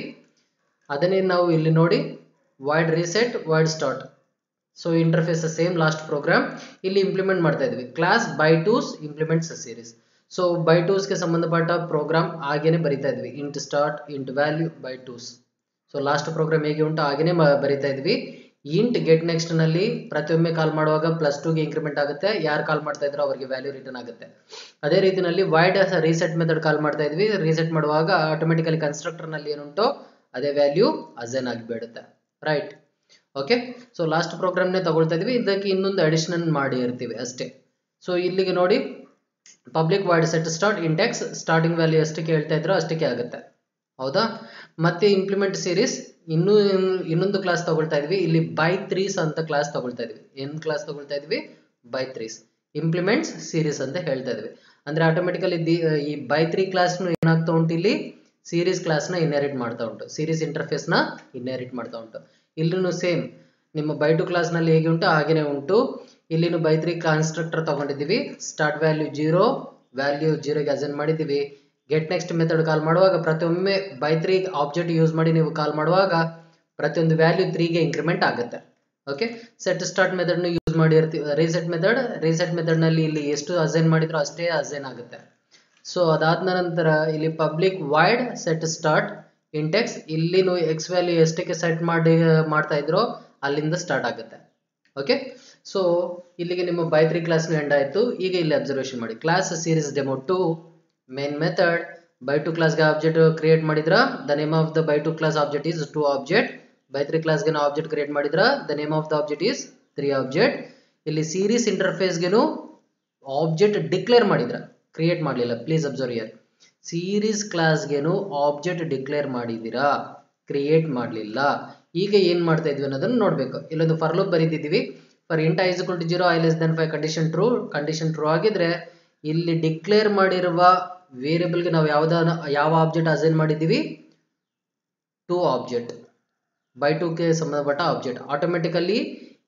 ಅದನ್ನೇ ನಾವು ಇಲ್ಲಿ ನೋಡಿ void reset void start so interface same last program ಇಲ್ಲಿ ಇಂಪ್ಲಿಮೆಂಟ್ ಮಾಡ್ತಾ ಇದ್ವಿ class by twos implements series so by ಟೂಸ್ಗೆ ಸಂಬಂಧಪಟ್ಟ ಪ್ರೋಗ್ರಾಮ್ ಹಾಗೇನೆ ಬರಿತಾ ಇದ್ವಿ int start int value by twos so last program ಹೇಗೆ ಉಂಟು ಹಾಗೇನೆ ಬರಿತಾ ಇದ್ವಿ ಇಂಟ್ ಗೆಟ್ ನೆಕ್ಸ್ಟ್ ನಲ್ಲಿ ಪ್ರತಿಯೊಮ್ಮೆ ಕಾಲ್ ಮಾಡುವಾಗ ಪ್ಲಸ್ ಟೂಗೆ ಇಂಕ್ರಿಮೆಂಟ್ ಆಗುತ್ತೆ ಯಾರು ಕಾಲ್ ಮಾಡ್ತಾ ಇದ್ರು ಅವರಿಗೆ ವ್ಯಾಲ್ಯೂ ರಿಟರ್ನ್ ಆಗುತ್ತೆ ಅದೇ ರೀತಿನಲ್ಲಿ ವೈಡ್ ರೀಸೆಟ್ ಮೆಥಡ್ ಕಾಲ್ ಮಾಡ್ತಾ ಇದ್ವಿ ರೀಸೆಟ್ ಮಾಡುವಾಗ ಆಟೋಮೆಟಿಕಲಿ ಕನ್ಸ್ಟ್ರಕ್ಟರ್ ನಲ್ಲಿ ಏನುಂಟೋ ಅದೇ ವ್ಯಾಲ್ಯೂ ಅಸೈನ್ ಆಗಿಬಿಡುತ್ತೆ ರೈಟ್ ಓಕೆ ಸೊ ಲಾಸ್ಟ್ ಪ್ರೋಗ್ರಾಮ್ನೇ ತಗೊಳ್ತಾ ಇದ್ವಿ ಇದಕ್ಕೆ ಇನ್ನೊಂದು ಅಡಿಷನಲ್ ಮಾಡಿ ಇರ್ತೀವಿ ಅಷ್ಟೇ ಸೊ ಇಲ್ಲಿಗೆ ನೋಡಿ public void set start index starting value ಎಷ್ಟಕ್ಕೆ ಹೇಳ್ತಾ ಇದ್ರು ಅಷ್ಟಕ್ಕೆ ಆಗುತ್ತೆ ಹೌದಾ ಮತ್ತೆ ಇಂಪ್ಲಿಮೆಂಟ್ ಸೀರೀಸ್ ಇನ್ನೂ ಇನ್ನೊಂದು ಕ್ಲಾಸ್ ತಗೊಳ್ತಾ ಇದ್ವಿ ಇಲ್ಲಿ ಬೈ ತ್ರೀಸ್ ಅಂತ ಕ್ಲಾಸ್ ತಗೊಳ್ತಾ ಇದ್ವಿ ಏನ್ ಕ್ಲಾಸ್ ತಗೊಳ್ತಾ ಇದ್ವಿ ಬೈ ತ್ರೀಸ್ ಇಂಪ್ಲಿಮೆಂಟ್ಸ್ ಸೀರೀಸ್ ಅಂತ ಹೇಳ್ತಾ ಇದ್ವಿ ಅಂದ್ರೆ ಆಟೋಮೆಟಿಕಲಿ ಈ ಬೈ ತ್ರೀ ಕ್ಲಾಸ್ ಏನಾಗ್ತಾ ಉಂಟು ಇಲ್ಲಿ ಸೀರೀಸ್ ಕ್ಲಾಸ್ ನ ಇನ್ಹೆರಿಟ್ ಮಾಡ್ತಾ ಉಂಟು ಸೀರೀಸ್ ಇಂಟರ್ಫೇಸ್ ನ ಇನ್ಹೆರಿಟ್ ಮಾಡ್ತಾ ಉಂಟು ಇಲ್ಲೂ ಸೇಮ್ ನಿಮ್ಮ ಬೈ ಟು ಕ್ಲಾಸ್ ನಲ್ಲಿ ಹೇಗೆ ಉಂಟು ಹಾಗೇನೆ ಉಂಟು ಇಲ್ಲಿನೂ ಬೈ ತ್ರೀ ಕನ್ಸ್ಟ್ರಕ್ಟರ್ ತಗೊಂಡಿದ್ದೀವಿ ಸ್ಟಾರ್ಟ್ ವ್ಯಾಲ್ಯೂ ಜೀರೋ ವ್ಯಾಲ್ಯೂ ಜೀರೋಗೆ ಅಸೈನ್ ಮಾಡಿದ್ದೀವಿ ಗೆಟ್ ನೆಕ್ಸ್ಟ್ ಮೆಥಡ್ ಕಾಲ್ ಮಾಡುವಾಗ ಪ್ರತಿಯೊಮ್ಮೆ ಬೈ ತ್ರೀ ಆಬ್ಜೆಕ್ಟ್ ಯೂಸ್ ಮಾಡಿ ನೀವು ಕಾಲ್ ಮಾಡುವಾಗ ಪ್ರತಿಯೊಂದು ವ್ಯಾಲ್ಯೂ ತ್ರೀಗೆ ಇಂಕ್ರಿಮೆಂಟ್ ಆಗುತ್ತೆ okay set start method use ಮಾಡಿರ್ತೀವಿ ರೀಸೆಟ್ ಮೆಥಡ್ ರೀಸೆಟ್ ಮೆಥಡ್ ನಲ್ಲಿ ಇಲ್ಲಿ ಎಷ್ಟು ಅಸೈನ್ ಮಾಡಿದ್ರು ಅಷ್ಟೇ ಅಸೈನ್ ಆಗುತ್ತೆ ಸೊ ಅದಾದ ನಂತರ ಇಲ್ಲಿ public void set start index ಇಲ್ಲಿ ನೀವು ಎಕ್ಸ್ ವ್ಯಾಲ್ಯೂ ಎಷ್ಟಕ್ಕೆ ಸೆಟ್ ಮಾಡಿ ಮಾಡ್ತಾ ಇದ್ರೋ ಅಲ್ಲಿಂದ ಸ್ಟಾರ್ಟ್ ಆಗುತ್ತೆ ಓಕೆ ಸೊ ಇಲ್ಲಿಗೆ ನಿಮ್ಮ ಬೈ ತ್ರೀ ಕ್ಲಾಸ್ ಎಂಡ್ ಆಯ್ತು ಈಗ ಇಲ್ಲಿ ಅಬ್ಸರ್ವೇಷನ್ ಮಾಡಿ class series demo two main method by two ಕ್ಲಾಸ್ಗೆ ಆಬ್ಜೆಕ್ಟ್ ಕ್ರಿಯೇಟ್ ಮಾಡಿದ್ರ the name of the by two class object is two object by three ಕ್ಲಾಸ್ಗೆ ನಾವು ಆಬ್ಜೆಕ್ಟ್ ಕ್ರಿಯೇಟ್ ಮಾಡಿದ್ರ the name of the object is three object ಇಲ್ಲಿ ಸೀರೀಸ್ ಇಂಟರ್ಫೇಸ್ಗೆನು ಆಬ್ಜೆಕ್ಟ್ ಡಿಕ್ಲೇರ್ ಮಾಡಿದ್ರ ಕ್ರಿಯೇಟ್ ಮಾಡಲಿಲ್ಲ ಪ್ಲೀಸ್ ಅಬ್ಸರ್ವ್ ಇಯರ್ ಸೀರೀಸ್ ಕ್ಲಾಸ್ಗೆನು ಆಬ್ಜೆಕ್ಟ್ ಡಿಕ್ಲೇರ್ ಮಾಡಿದ್ದೀರಾ ಕ್ರಿಯೇಟ್ ಮಾಡಲಿಲ್ಲ ಈಗ ಏನ್ ಮಾಡ್ತಾ ಇದ್ವಿ ಅನ್ನೋದನ್ನ ನೋಡ್ಬೇಕು ಇಲ್ಲೊಂದು for loop ಬರೀತಿದ್ದೀವಿ fur int ice to zero i less than five condition true condition true ಆಗಿದ್ರೆ ಇಲ್ಲಿ ಡಿಕ್ಲೇರ್ ಮಾಡಿರುವ ವೇರಿಯಬಲ್ಗೆ ನಾವು ಯಾವ್ದ ಯಾವ ಆಬ್ಜೆಕ್ಟ್ ಅಸೈನ್ ಮಾಡಿದ್ದೀವಿ ಟು ಆಬ್ಜೆಕ್ಟ್ ಬೈ ಟೂಗೆ ಸಂಬಂಧಪಟ್ಟ ಆಬ್ಜೆಕ್ಟ್ ಆಟೋಮೆಟಿಕಲಿ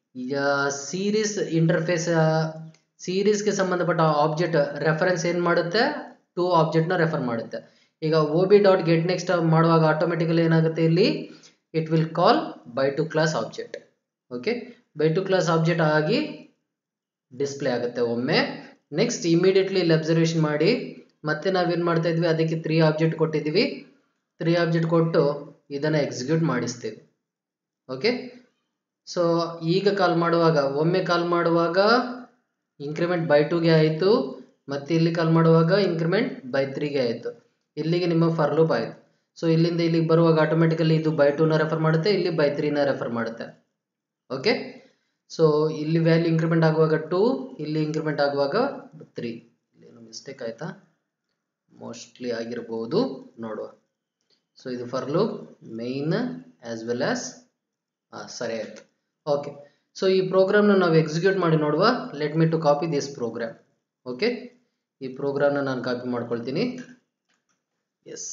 ಸೀರೀಸ್ ಇಂಟರ್ಫೇಸ್ ಸೀರೀಸ್ಗೆ ಸಂಬಂಧಪಟ್ಟ ಆಬ್ಜೆಕ್ಟ್ ರೆಫರೆನ್ಸ್ ಏನು ಮಾಡುತ್ತೆ ಟು ಆಬ್ಜೆಕ್ಟ್ನ ರೆಫರ್ ಮಾಡುತ್ತೆ ಈಗ O B dot get next ಮಾಡುವಾಗ ಆಟೋಮೆಟಿಕಲಿ ಏನಾಗುತ್ತೆ ಇಲ್ಲಿ it will call by two class object okay by two class object ಆಗಿ ಡಿಸ್ಪ್ಲೇ ಆಗುತ್ತೆ ಒಮ್ಮೆ ನೆಕ್ಸ್ಟ್ ಇಮಿಡಿಯೇಟ್ಲಿ ಇಲ್ಲಿ ಅಬ್ಸರ್ವೇಷನ್ ಮಾಡಿ ಮತ್ತೆ ನಾವೇನು ಮಾಡ್ತಾ ಇದ್ವಿ ಅದಕ್ಕೆ ತ್ರೀ ಆಬ್ಜೆಕ್ಟ್ ಕೊಟ್ಟಿದ್ದೀವಿ ತ್ರೀ ಆಬ್ಜೆಕ್ಟ್ ಕೊಟ್ಟು ಇದನ್ನು ಎಕ್ಸಿಕ್ಯೂಟ್ ಮಾಡಿಸ್ತೀವಿ ಓಕೆ ಸೊ ಈಗ ಕಾಲ್ ಮಾಡುವಾಗ ಒಮ್ಮೆ ಕಾಲ್ ಮಾಡುವಾಗ ಇಂಕ್ರಿಮೆಂಟ್ ಬೈ ಟೂಗೆ ಆಯಿತು ಮತ್ತೆ ಇಲ್ಲಿ ಕಾಲ್ ಮಾಡುವಾಗ ಇಂಕ್ರಿಮೆಂಟ್ ಬೈ ತ್ರೀಗೆ ಆಯಿತು ಇಲ್ಲಿಗೆ ನಿಮ್ಮ ಫರ್ ಲೂಪ್ ಆಯಿತು ಸೊ ಇಲ್ಲಿಂದ ಇಲ್ಲಿಗೆ ಬರುವಾಗ ಆಟೋಮೆಟಿಕಲಿ ಇದು ಬೈ ಟೂನ ರೆಫರ್ ಮಾಡುತ್ತೆ ಇಲ್ಲಿ ಬೈ ತ್ರೀನ ರೆಫರ್ ಮಾಡುತ್ತೆ ಓಕೆ ಸೊ ಇಲ್ಲಿ ವ್ಯಾಲ್ಯೂ ಇಂಕ್ರಿಮೆಂಟ್ ಆಗುವಾಗ ಟೂ ಇಲ್ಲಿ ಇಂಕ್ರಿಮೆಂಟ್ ಆಗುವಾಗ ತ್ರೀ ಇಲ್ಲೇನು ಮಿಸ್ಟೇಕ್ ಆಯ್ತಾ ಮೋಸ್ಟ್ಲಿ ಆಗಿರ್ಬೋದು ನೋಡುವ ಸೊ ಇದು for loop main as well as ಸರಿ ಆಯ್ತು ಓಕೆ ಸೊ ಈ ಪ್ರೋಗ್ರಾಮ್ನ ನಾವು ಎಕ್ಸಿಕ್ಯೂಟ್ ಮಾಡಿ ನೋಡುವ let me to copy this program okay ಈ ಪ್ರೋಗ್ರಾಮ್ನ ನಾನು ಕಾಪಿ ಮಾಡ್ಕೊಳ್ತೀನಿ ಎಸ್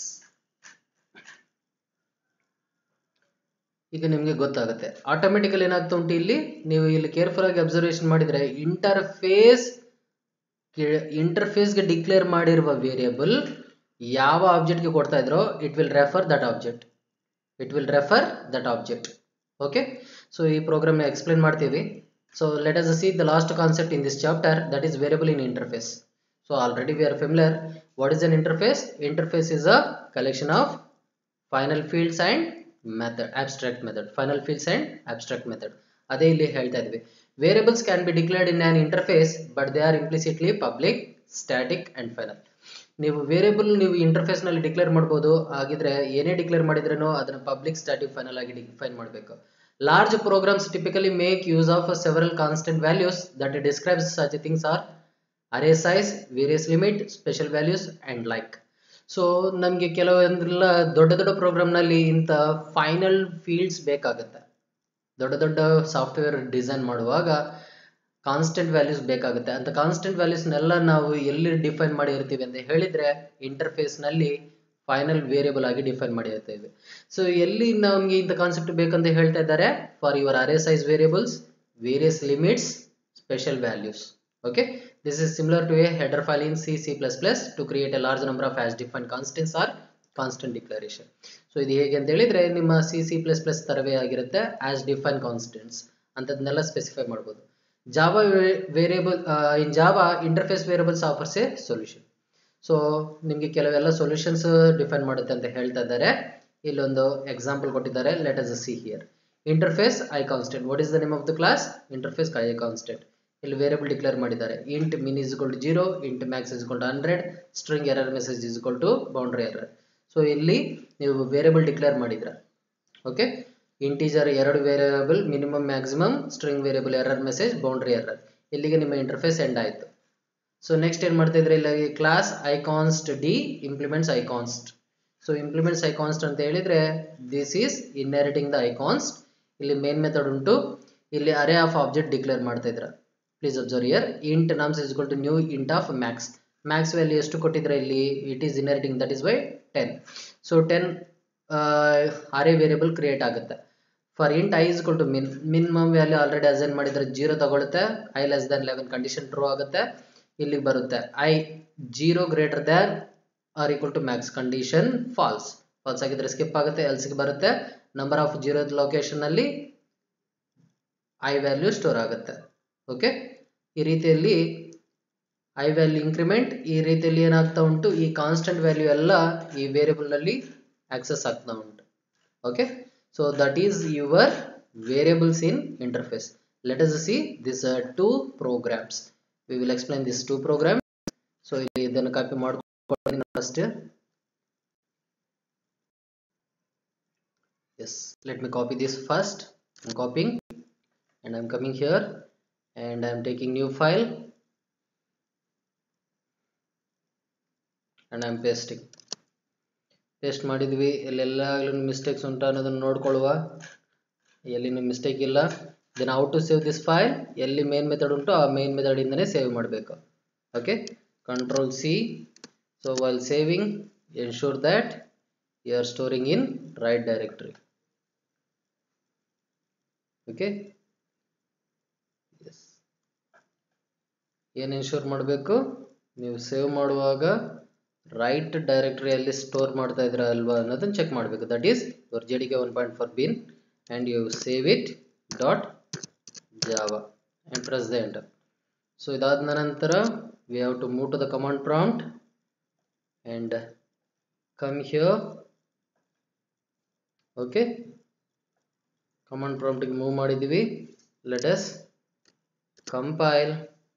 ಈಗ ನಿಮಗೆ ಗೊತ್ತಾಗುತ್ತೆ ಆಟೋಮೆಟಿಕಲ್ ಏನಾಗ್ತಾ ಉಂಟು ಇಲ್ಲಿ ನೀವು ಇಲ್ಲಿ ಕೇರ್ಫುಲ್ ಆಗಿ ಅಬ್ಸರ್ವೇಷನ್ ಮಾಡಿದ್ರೆ ಇಂಟರ್ಫೇಸ್ ಇಂಟರ್ಫೇಸ್ಗೆ ಡಿಕ್ಲೇರ್ ಮಾಡಿರುವ ವೇರಿಯಬಲ್ ಯಾವ ಆಬ್ಜೆಕ್ಟ್ಗೆ ಕೊಡ್ತಾ ಇದ್ರೋ it will refer that object it will refer that object okay so ಈ ಪ್ರೋಗ್ರಾಮ್ನ ಎಕ್ಸ್ಪ್ಲೇನ್ ಮಾಡ್ತೀವಿ so let us see the last concept in this chapter that is variable in interface so already we are familiar what is an interface interface is a collection of final fields and method abstract method final fields and abstract method ಅದೇ ಇಲ್ಲಿ ಹೇಳ್ತಾ ಇದ್ವಿ variables can be declared in an interface but they are implicitly public static and final ನೀವು ವೇರಿಯಬಲ್ ನೀವು ಇಂಟರ್ಫೇಸ್ ನಲ್ಲಿ ಡಿಕ್ಲೇರ್ ಮಾಡ್ಬೋದು ಹಾಗಿದ್ರೆ ಏನೇ ಡಿಕ್ಲೇರ್ ಮಾಡಿದ್ರೂ ಅದನ್ನ ಪಬ್ಲಿಕ್ ಸ್ಟ್ಯಾಟಿಕ್ ಫೈನಲ್ ಆಗಿ ಡಿಫೈನ್ ಮಾಡಬೇಕು large programs typically make use of several constant values that describes such things are array size various limit special values and like so ನಮಗೆ ಕೆಲವೊಂದೆಲ್ಲ ದೊಡ್ಡ ದೊಡ್ಡ ಪ್ರೋಗ್ರಾಮ್ನಲ್ಲಿ ಇಂಥ ಫೈನಲ್ ಫೀಲ್ಡ್ಸ್ ಬೇಕಾಗುತ್ತೆ ದೊಡ್ಡ ದೊಡ್ಡ ಸಾಫ್ಟ್ವೇರ್ ಡಿಸೈನ್ ಮಾಡುವಾಗ ಕಾನ್ಸ್ಟೆಂಟ್ ವ್ಯಾಲ್ಯೂಸ್ ಬೇಕಾಗುತ್ತೆ ಅಂತ ಕಾನ್ಸ್ಟೆಂಟ್ ವ್ಯಾಲ್ಯೂಸ್ನೆಲ್ಲ ನಾವು ಎಲ್ಲಿ ಡಿಫೈನ್ ಮಾಡಿರ್ತೀವಿ ಅಂತ ಹೇಳಿದ್ರೆ ಇಂಟರ್ಫೇಸ್ನಲ್ಲಿ ಫೈನಲ್ ವೇರಿಯಬಲ್ ಆಗಿ ಡಿಫೈನ್ ಮಾಡಿರ್ತೇವೆ ಸೊ ಎಲ್ಲಿ ನಮಗೆ ಇಂಥ ಕಾನ್ಸೆಪ್ಟ್ ಬೇಕಂತ ಹೇಳ್ತಾ ಇದ್ದಾರೆ for your array size variables various limits special values okay this is similar to a header file in c c++ to create a large number of as defined constants or constant declaration so ಇದು ಹೇಗೆ ಅಂತ ಹೇಳಿದ್ರೆ ನಿಮ್ಮ ಸಿ ಸಿ ಪ್ಲಸ್ ಪ್ಲಸ್ ತರವೇ ಆಗಿರುತ್ತೆ ಆಸ್ ಡಿಫೈನ್ ಕಾನ್ಸ್ಟೆಂಟ್ಸ್ ಅಂತದನ್ನೆಲ್ಲ ಸ್ಪೆಸಿಫೈ ಮಾಡ್ಬೋದು Java variable in Java interface variables offers a solution so ನಿಮಗೆ ಕೆಲವೆಲ್ಲ ಸೊಲ್ಯೂಷನ್ಸ್ ಡಿಫೈನ್ ಮಾಡುತ್ತೆ ಅಂತ ಹೇಳ್ತಾ ಇದ್ದಾರೆ ಇಲ್ಲೊಂದು ಎಕ್ಸಾಂಪಲ್ ಕೊಟ್ಟಿದ್ದಾರೆ let us see here interface I constant what is the name of the class interface I constant ಇಲ್ಲಿ ವೇರಿಯಬಲ್ ಡಿಕ್ಲೇರ್ ಮಾಡಿದ್ದಾರೆ int min is equal to zero int max is equal to hundred string error message is equal to boundary error so ಇಲ್ಲಿ ನೀವು ವೇರಿಯಬಲ್ ಡಿಕ್ಲೇರ್ ಮಾಡಿದ್ರ ಓಕೆ ಇಂಟೀಜರ್ ಎರಡು variable minimum maximum string variable error message boundary error ಇಲ್ಲಿಗೆ ನಿಮ್ಮ ಇಂಟರ್ಫೇಸ್ ಎಂಡ್ ಆಯಿತು ಸೊ ನೆಕ್ಸ್ಟ್ ಏನು ಮಾಡ್ತಾ ಇದ್ರೆ ಇಲ್ಲಿ class I const D implements I const so implements I const ಅಂತ ಹೇಳಿದ್ರೆ this is inheriting the I const ಇಲ್ಲಿ ಮೇನ್ ಮೆಥಡ್ ಉಂಟು ಇಲ್ಲಿ ಅರೇ ಆಫ್ ಆಬ್ಜೆಕ್ಟ್ ಡಿಕ್ಲೇರ್ ಮಾಡ್ತಾ ಇದ್ರ please observe here int nums is to new int of max max value ಎಷ್ಟು ಕೊಟ್ಟಿದ್ರೆ ಇಲ್ಲಿ it is inheriting that is by ten so ten array variable create ಆಗುತ್ತೆ for int i is to min minimum value already assign ಮಾಡಿದ್ರೆ ಜೀರೋ ತಗೊಳುತ್ತೆ i less than eleven condition true ಆಗುತ್ತೆ ಇಲ್ಲಿಗೆ ಬರುತ್ತೆ i zero greater than or equal to max condition false false ಆಗಿದ್ರೆ ಸ್ಕಿಪ್ ಆಗುತ್ತೆ ಎಲ್ಸ್ಗೆ ಬರುತ್ತೆ ನಂಬರ್ ಆಫ್ ಜೀರೋ ಲೊಕೇಶನ್ ಅಲ್ಲಿ ಐ ವ್ಯಾಲ್ಯೂ ಸ್ಟೋರ್ ಆಗುತ್ತೆ ಓಕೆ ಈ ರೀತಿಯಲ್ಲಿ ಐ ವ್ಯಾಲ್ಯೂ ಇನ್ಕ್ರಿಮೆಂಟ್ ಈ ರೀತಿಯಲ್ಲಿ ಏನಾಗ್ತಾ ಉಂಟು ಈ ಕಾನ್ಸ್ಟೆಂಟ್ ವ್ಯಾಲ್ಯೂ ಎಲ್ಲ ಈ ವೇರಿಯಬಲ್ ನಲ್ಲಿ ಆಕ್ಸೆಸ್ ಆಗ್ತಾ ಉಂಟು okay so that is your variables in interface let us see this two programs we will explain this two program so ಇಲ್ಲಿ ಇದನ್ನು ಕಾಪಿ ಮಾಡ್ಕೊಂಡು first yes let me copy this first i'm copying and i'm coming here and i'm taking new file and i'm pasting paste ಮಾಡಿದ್ವಿ ಎಲ್ಲೆಲ್ಲಾಗಲೂ ಮಿಸ್ಟೇಕ್ಸ್ ಉಂಟು ಅನ್ನೋದನ್ನು ನೋಡ್ಕೊಳ್ಳುವ ಎಲ್ಲಿ ಮಿಸ್ಟೇಕ್ ಇಲ್ಲ then out to save this file ಎಲ್ಲಿ ಮೇನ್ ಮೆಥಡ್ ಉಂಟು ಆ ಮೇನ್ ಮೆಥಡ್ ಇಂದನೇ ಸೇವ್ ಮಾಡಬೇಕು okay control C so while saving ensure that you are storing in right directory okay yes ಏನು ಎನ್ಶೂರ್ ಮಾಡಬೇಕು ನೀವು ಸೇವ್ ಮಾಡುವಾಗ ರೈಟ್ ಡೈರೆಕ್ಟರಿಯಲ್ಲಿ ಸ್ಟೋರ್ ಮಾಡ್ತಾ ಇದ್ರ ಅಲ್ವಾ ಅನ್ನೋದನ್ನು ಚೆಕ್ ಮಾಡಬೇಕು that is your J D K one point four bin and you save it dot java and press the enter so ಇದಾದ ನಂತರ we have to move to the command prompt and come here okay command ಪ್ರಾಂಪ್ಟಿಗೆ ಮೂವ್ ಮಾಡಿದ್ದೀವಿ let us compile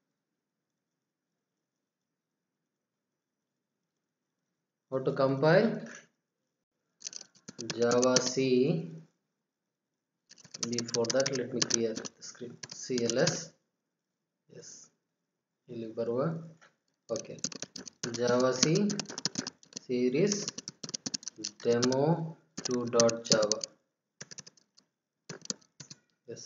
how to compile java c before that let me clear the screen cls yes ಇಲ್ಲಿ ಬರುವ okay java C series demo two dot java yes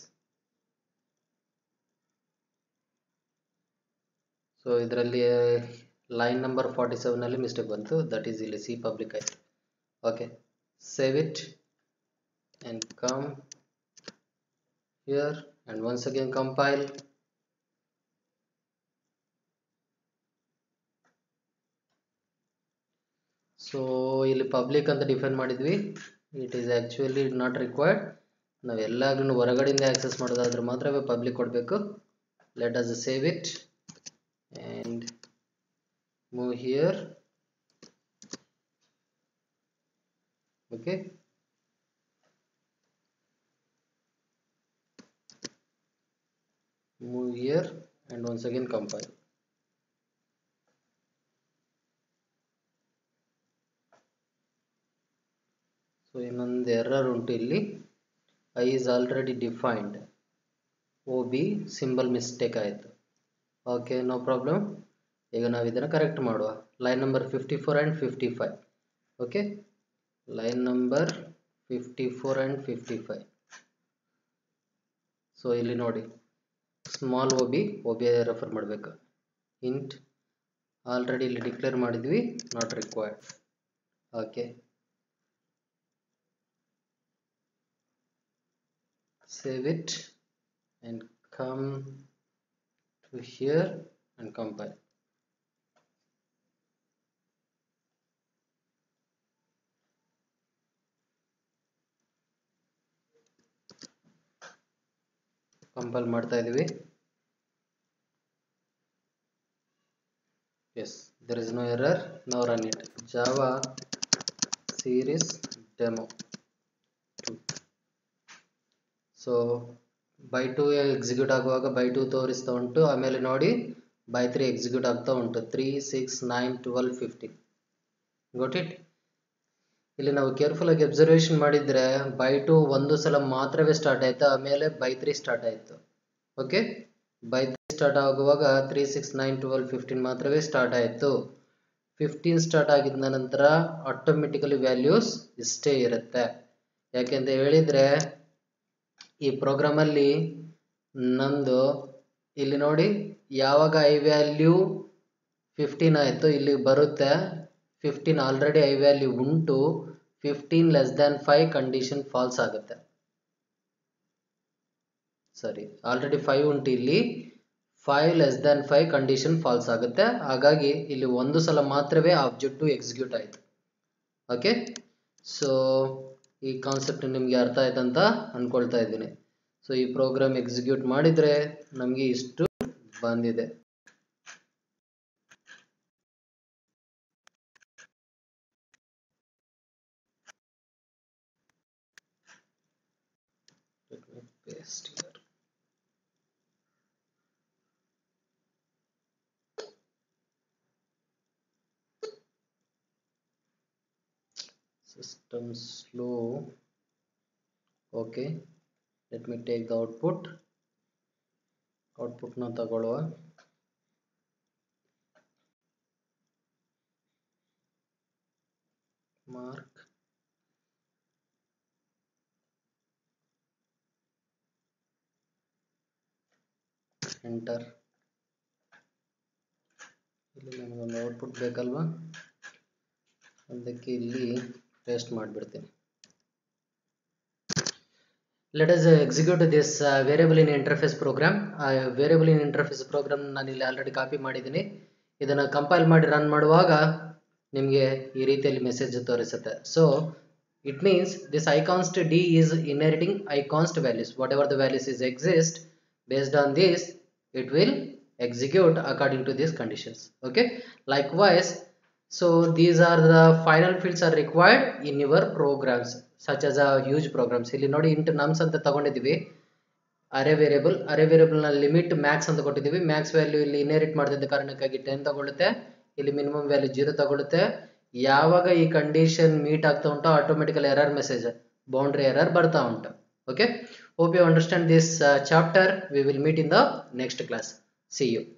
so ಇದರಲ್ಲಿ ಲೈನ್ ನಂಬರ್ ಫಾರ್ಟಿ ಸೆವೆನಲ್ಲಿ ಮಿಸ್ಟೇಕ್ ಬಂತು ದಟ್ ಈಸ್ ಇಲ್ಲಿ ಸಿ ಪಬ್ಲಿಕ್ ಆಯ್ತು okay save it and come here and once again compile so ಇಲ್ಲಿ ಪಬ್ಲಿಕ್ ಅಂತ ಡಿಫೈನ್ ಮಾಡಿದ್ವಿ it is actually not required ನಾವು ಎಲ್ಲಾಗ್ಲೂ ಹೊರಗಡೆಯಿಂದ ಆಕ್ಸೆಸ್ ಮಾಡೋದಾದ್ರೆ ಮಾತ್ರವೇ ಪಬ್ಲಿಕ್ ಕೊಡಬೇಕು let us save it and move here okay move here and once again compile so ಇನ್ನೊಂದು ಎರರ್ ಉಂಟು ಇಲ್ಲಿ i is already defined O B symbol mistake ಆಯಿತು ಓಕೆ ನೋ ಪ್ರಾಬ್ಲಮ್ ಈಗ ನಾವು ಇದನ್ನು ಕರೆಕ್ಟ್ ಮಾಡುವ line number fifty four and fifty five okay line number fifty four and fifty five so ಇಲ್ಲಿ ನೋಡಿ small O B O B refer ಮಾಡಬೇಕು ಇಂಟ್ ಆಲ್ರೆಡಿ ಇಲ್ಲಿ ಡಿಕ್ಲೇರ್ ಮಾಡಿದ್ವಿ not required okay save it and come to here and compile compile ಮಾಡ್ತಾ ಇದೀವಿ yes there is no error now run it java series demo 2 so by two execute ಆಗುವಾಗ ಬೈ ಟು ತೋರಿಸ್ತಾ ಉಂಟು ಆಮೇಲೆ ನೋಡಿ ಬೈ ತ್ರೀ ಎಕ್ಸಿಕ್ಯೂಟ್ ಆಗ್ತಾ ಉಂಟು three six nine twelve fifteen got it ಇಲ್ಲಿ ನಾವು ಕೇರ್ಫುಲ್ ಆಗಿ ಅಬ್ಸರ್ವೇಷನ್ ಮಾಡಿದ್ರೆ ಬೈ ಟು ಒಂದು ಸಲ ಮಾತ್ರವೇ ಸ್ಟಾರ್ಟ್ ಆಯ್ತು ಆಮೇಲೆ ಬೈ ತ್ರೀ ಸ್ಟಾರ್ಟ್ ಆಯ್ತು ಓಕೆ ಬೈ ತ್ರೀ ಸ್ಟಾರ್ಟ್ ಆಗುವಾಗ three six nine twelve fifteen ಮಾತ್ರವೇ ಸ್ಟಾರ್ಟ್ ಆಯಿತು ಫಿಫ್ಟೀನ್ ಸ್ಟಾರ್ಟ್ ಆಗಿದ ನಂತರ ಆಟೋಮೆಟಿಕಲಿ ವ್ಯಾಲ್ಯೂಸ್ ಇಷ್ಟೇ ಇರುತ್ತೆ ಯಾಕೆಂತ ಹೇಳಿದ್ರೆ ಈ ಪ್ರೋಗ್ರಾಮಲ್ಲಿ ನಂದು ಇಲ್ಲಿ ನೋಡಿ ಯಾವಾಗ ಐ ವ್ಯಾಲ್ಯೂ ಫಿಫ್ಟೀನ್ ಆಯಿತು ಇಲ್ಲಿ ಬರುತ್ತೆ ಫಿಫ್ಟೀನ್ ಆಲ್ರೆಡಿ ಐ ವ್ಯಾಲ್ಯೂ ಉಂಟು fifteen less than five condition false ಆಗುತ್ತೆ ಸರಿ ಆಲ್ರೆಡಿ ಫೈವ್ ಉಂಟು ಇಲ್ಲಿ five less than five condition false ಆಗುತ್ತೆ ಹಾಗಾಗಿ ಇಲ್ಲಿ ಒಂದು ಸಲ ಮಾತ್ರವೇ ಆಬ್ಜೆಕ್ಟು ಎಕ್ಸಿಕ್ಯೂಟ್ ಆಯಿತು ಓಕೆ ಸೊ ಈ ಕಾನ್ಸೆಪ್ಟ್ ನಿಮಗೆ ಅರ್ಥ ಆಯ್ತು ಅಂತ ಅಂದ್ಕೊಳ್ತಾ ಇದ್ದೀನಿ ಸೊ ಈ ಪ್ರೋಗ್ರಾಮ್ ಎಕ್ಸಿಕ್ಯೂಟ್ ಮಾಡಿದರೆ ನಮಗೆ ಇಷ್ಟು ಬಂದಿದೆ Let me paste here. system slow okay let me take the output output ನ ತಗೊಳ್ಳುವ mark enter ಇಲ್ಲಿ ನಮಗೊಂದು ಔಟ್ಪುಟ್ ಬೇಕಲ್ವಾ ಅದಕ್ಕೆ ಇಲ್ಲಿ ಪೇಸ್ಟ್ ಮಾಡಿಬಿಡ್ತೀನಿ let us execute this variable in interface program variable in interface program ನಾನು ಇಲ್ಲಿ ಆಲ್ರೆಡಿ ಕಾಪಿ ಮಾಡಿದ್ದೀನಿ ಇದನ್ನು ಕಂಪೈಲ್ ಮಾಡಿ ರನ್ ಮಾಡುವಾಗ ನಿಮಗೆ ಈ ರೀತಿಯಲ್ಲಿ ಮೆಸೇಜ್ ತೋರಿಸುತ್ತೆ so it means this I const D is inheriting I const values whatever the values is exist based on this it will execute according to these conditions okay likewise so these are the final fields are required in your programs such as a huge programs ಇಲ್ಲಿ ನೋಡಿ ಇಂಟು ನಮ್ಸ್ ಅಂತ ತಗೊಂಡಿದ್ದೀವಿ ಅರೆ ವೇರಿಯಬಲ್ ಅರೆ ವೇರಿಯಬಲ್ ನ ಲಿಮಿಟ್ ಮ್ಯಾಕ್ಸ್ ಅಂತ ಕೊಟ್ಟಿದ್ದೀವಿ ಮ್ಯಾಕ್ಸ್ ವ್ಯಾಲ್ಯೂ ಇಲ್ಲಿ ಇನ್ಹೆರಿಟ್ ಮಾಡ್ತಿದ್ದ ಕಾರಣಕ್ಕಾಗಿ ಟೆನ್ ತಗೊಳುತ್ತೆ ಇಲ್ಲಿ ಮಿನಿಮಮ್ ವ್ಯಾಲ್ಯೂ ಜೀರೋ ತಗೊಳುತ್ತೆ ಯಾವಾಗ ಈ ಕಂಡೀಷನ್ ಮೀಟ್ ಆಗ್ತಾ ಉಂಟು automatical error message boundary error ಬರ್ತಾ ಉಂಟು okay hope you understand this uh, chapter we will meet in the next class see you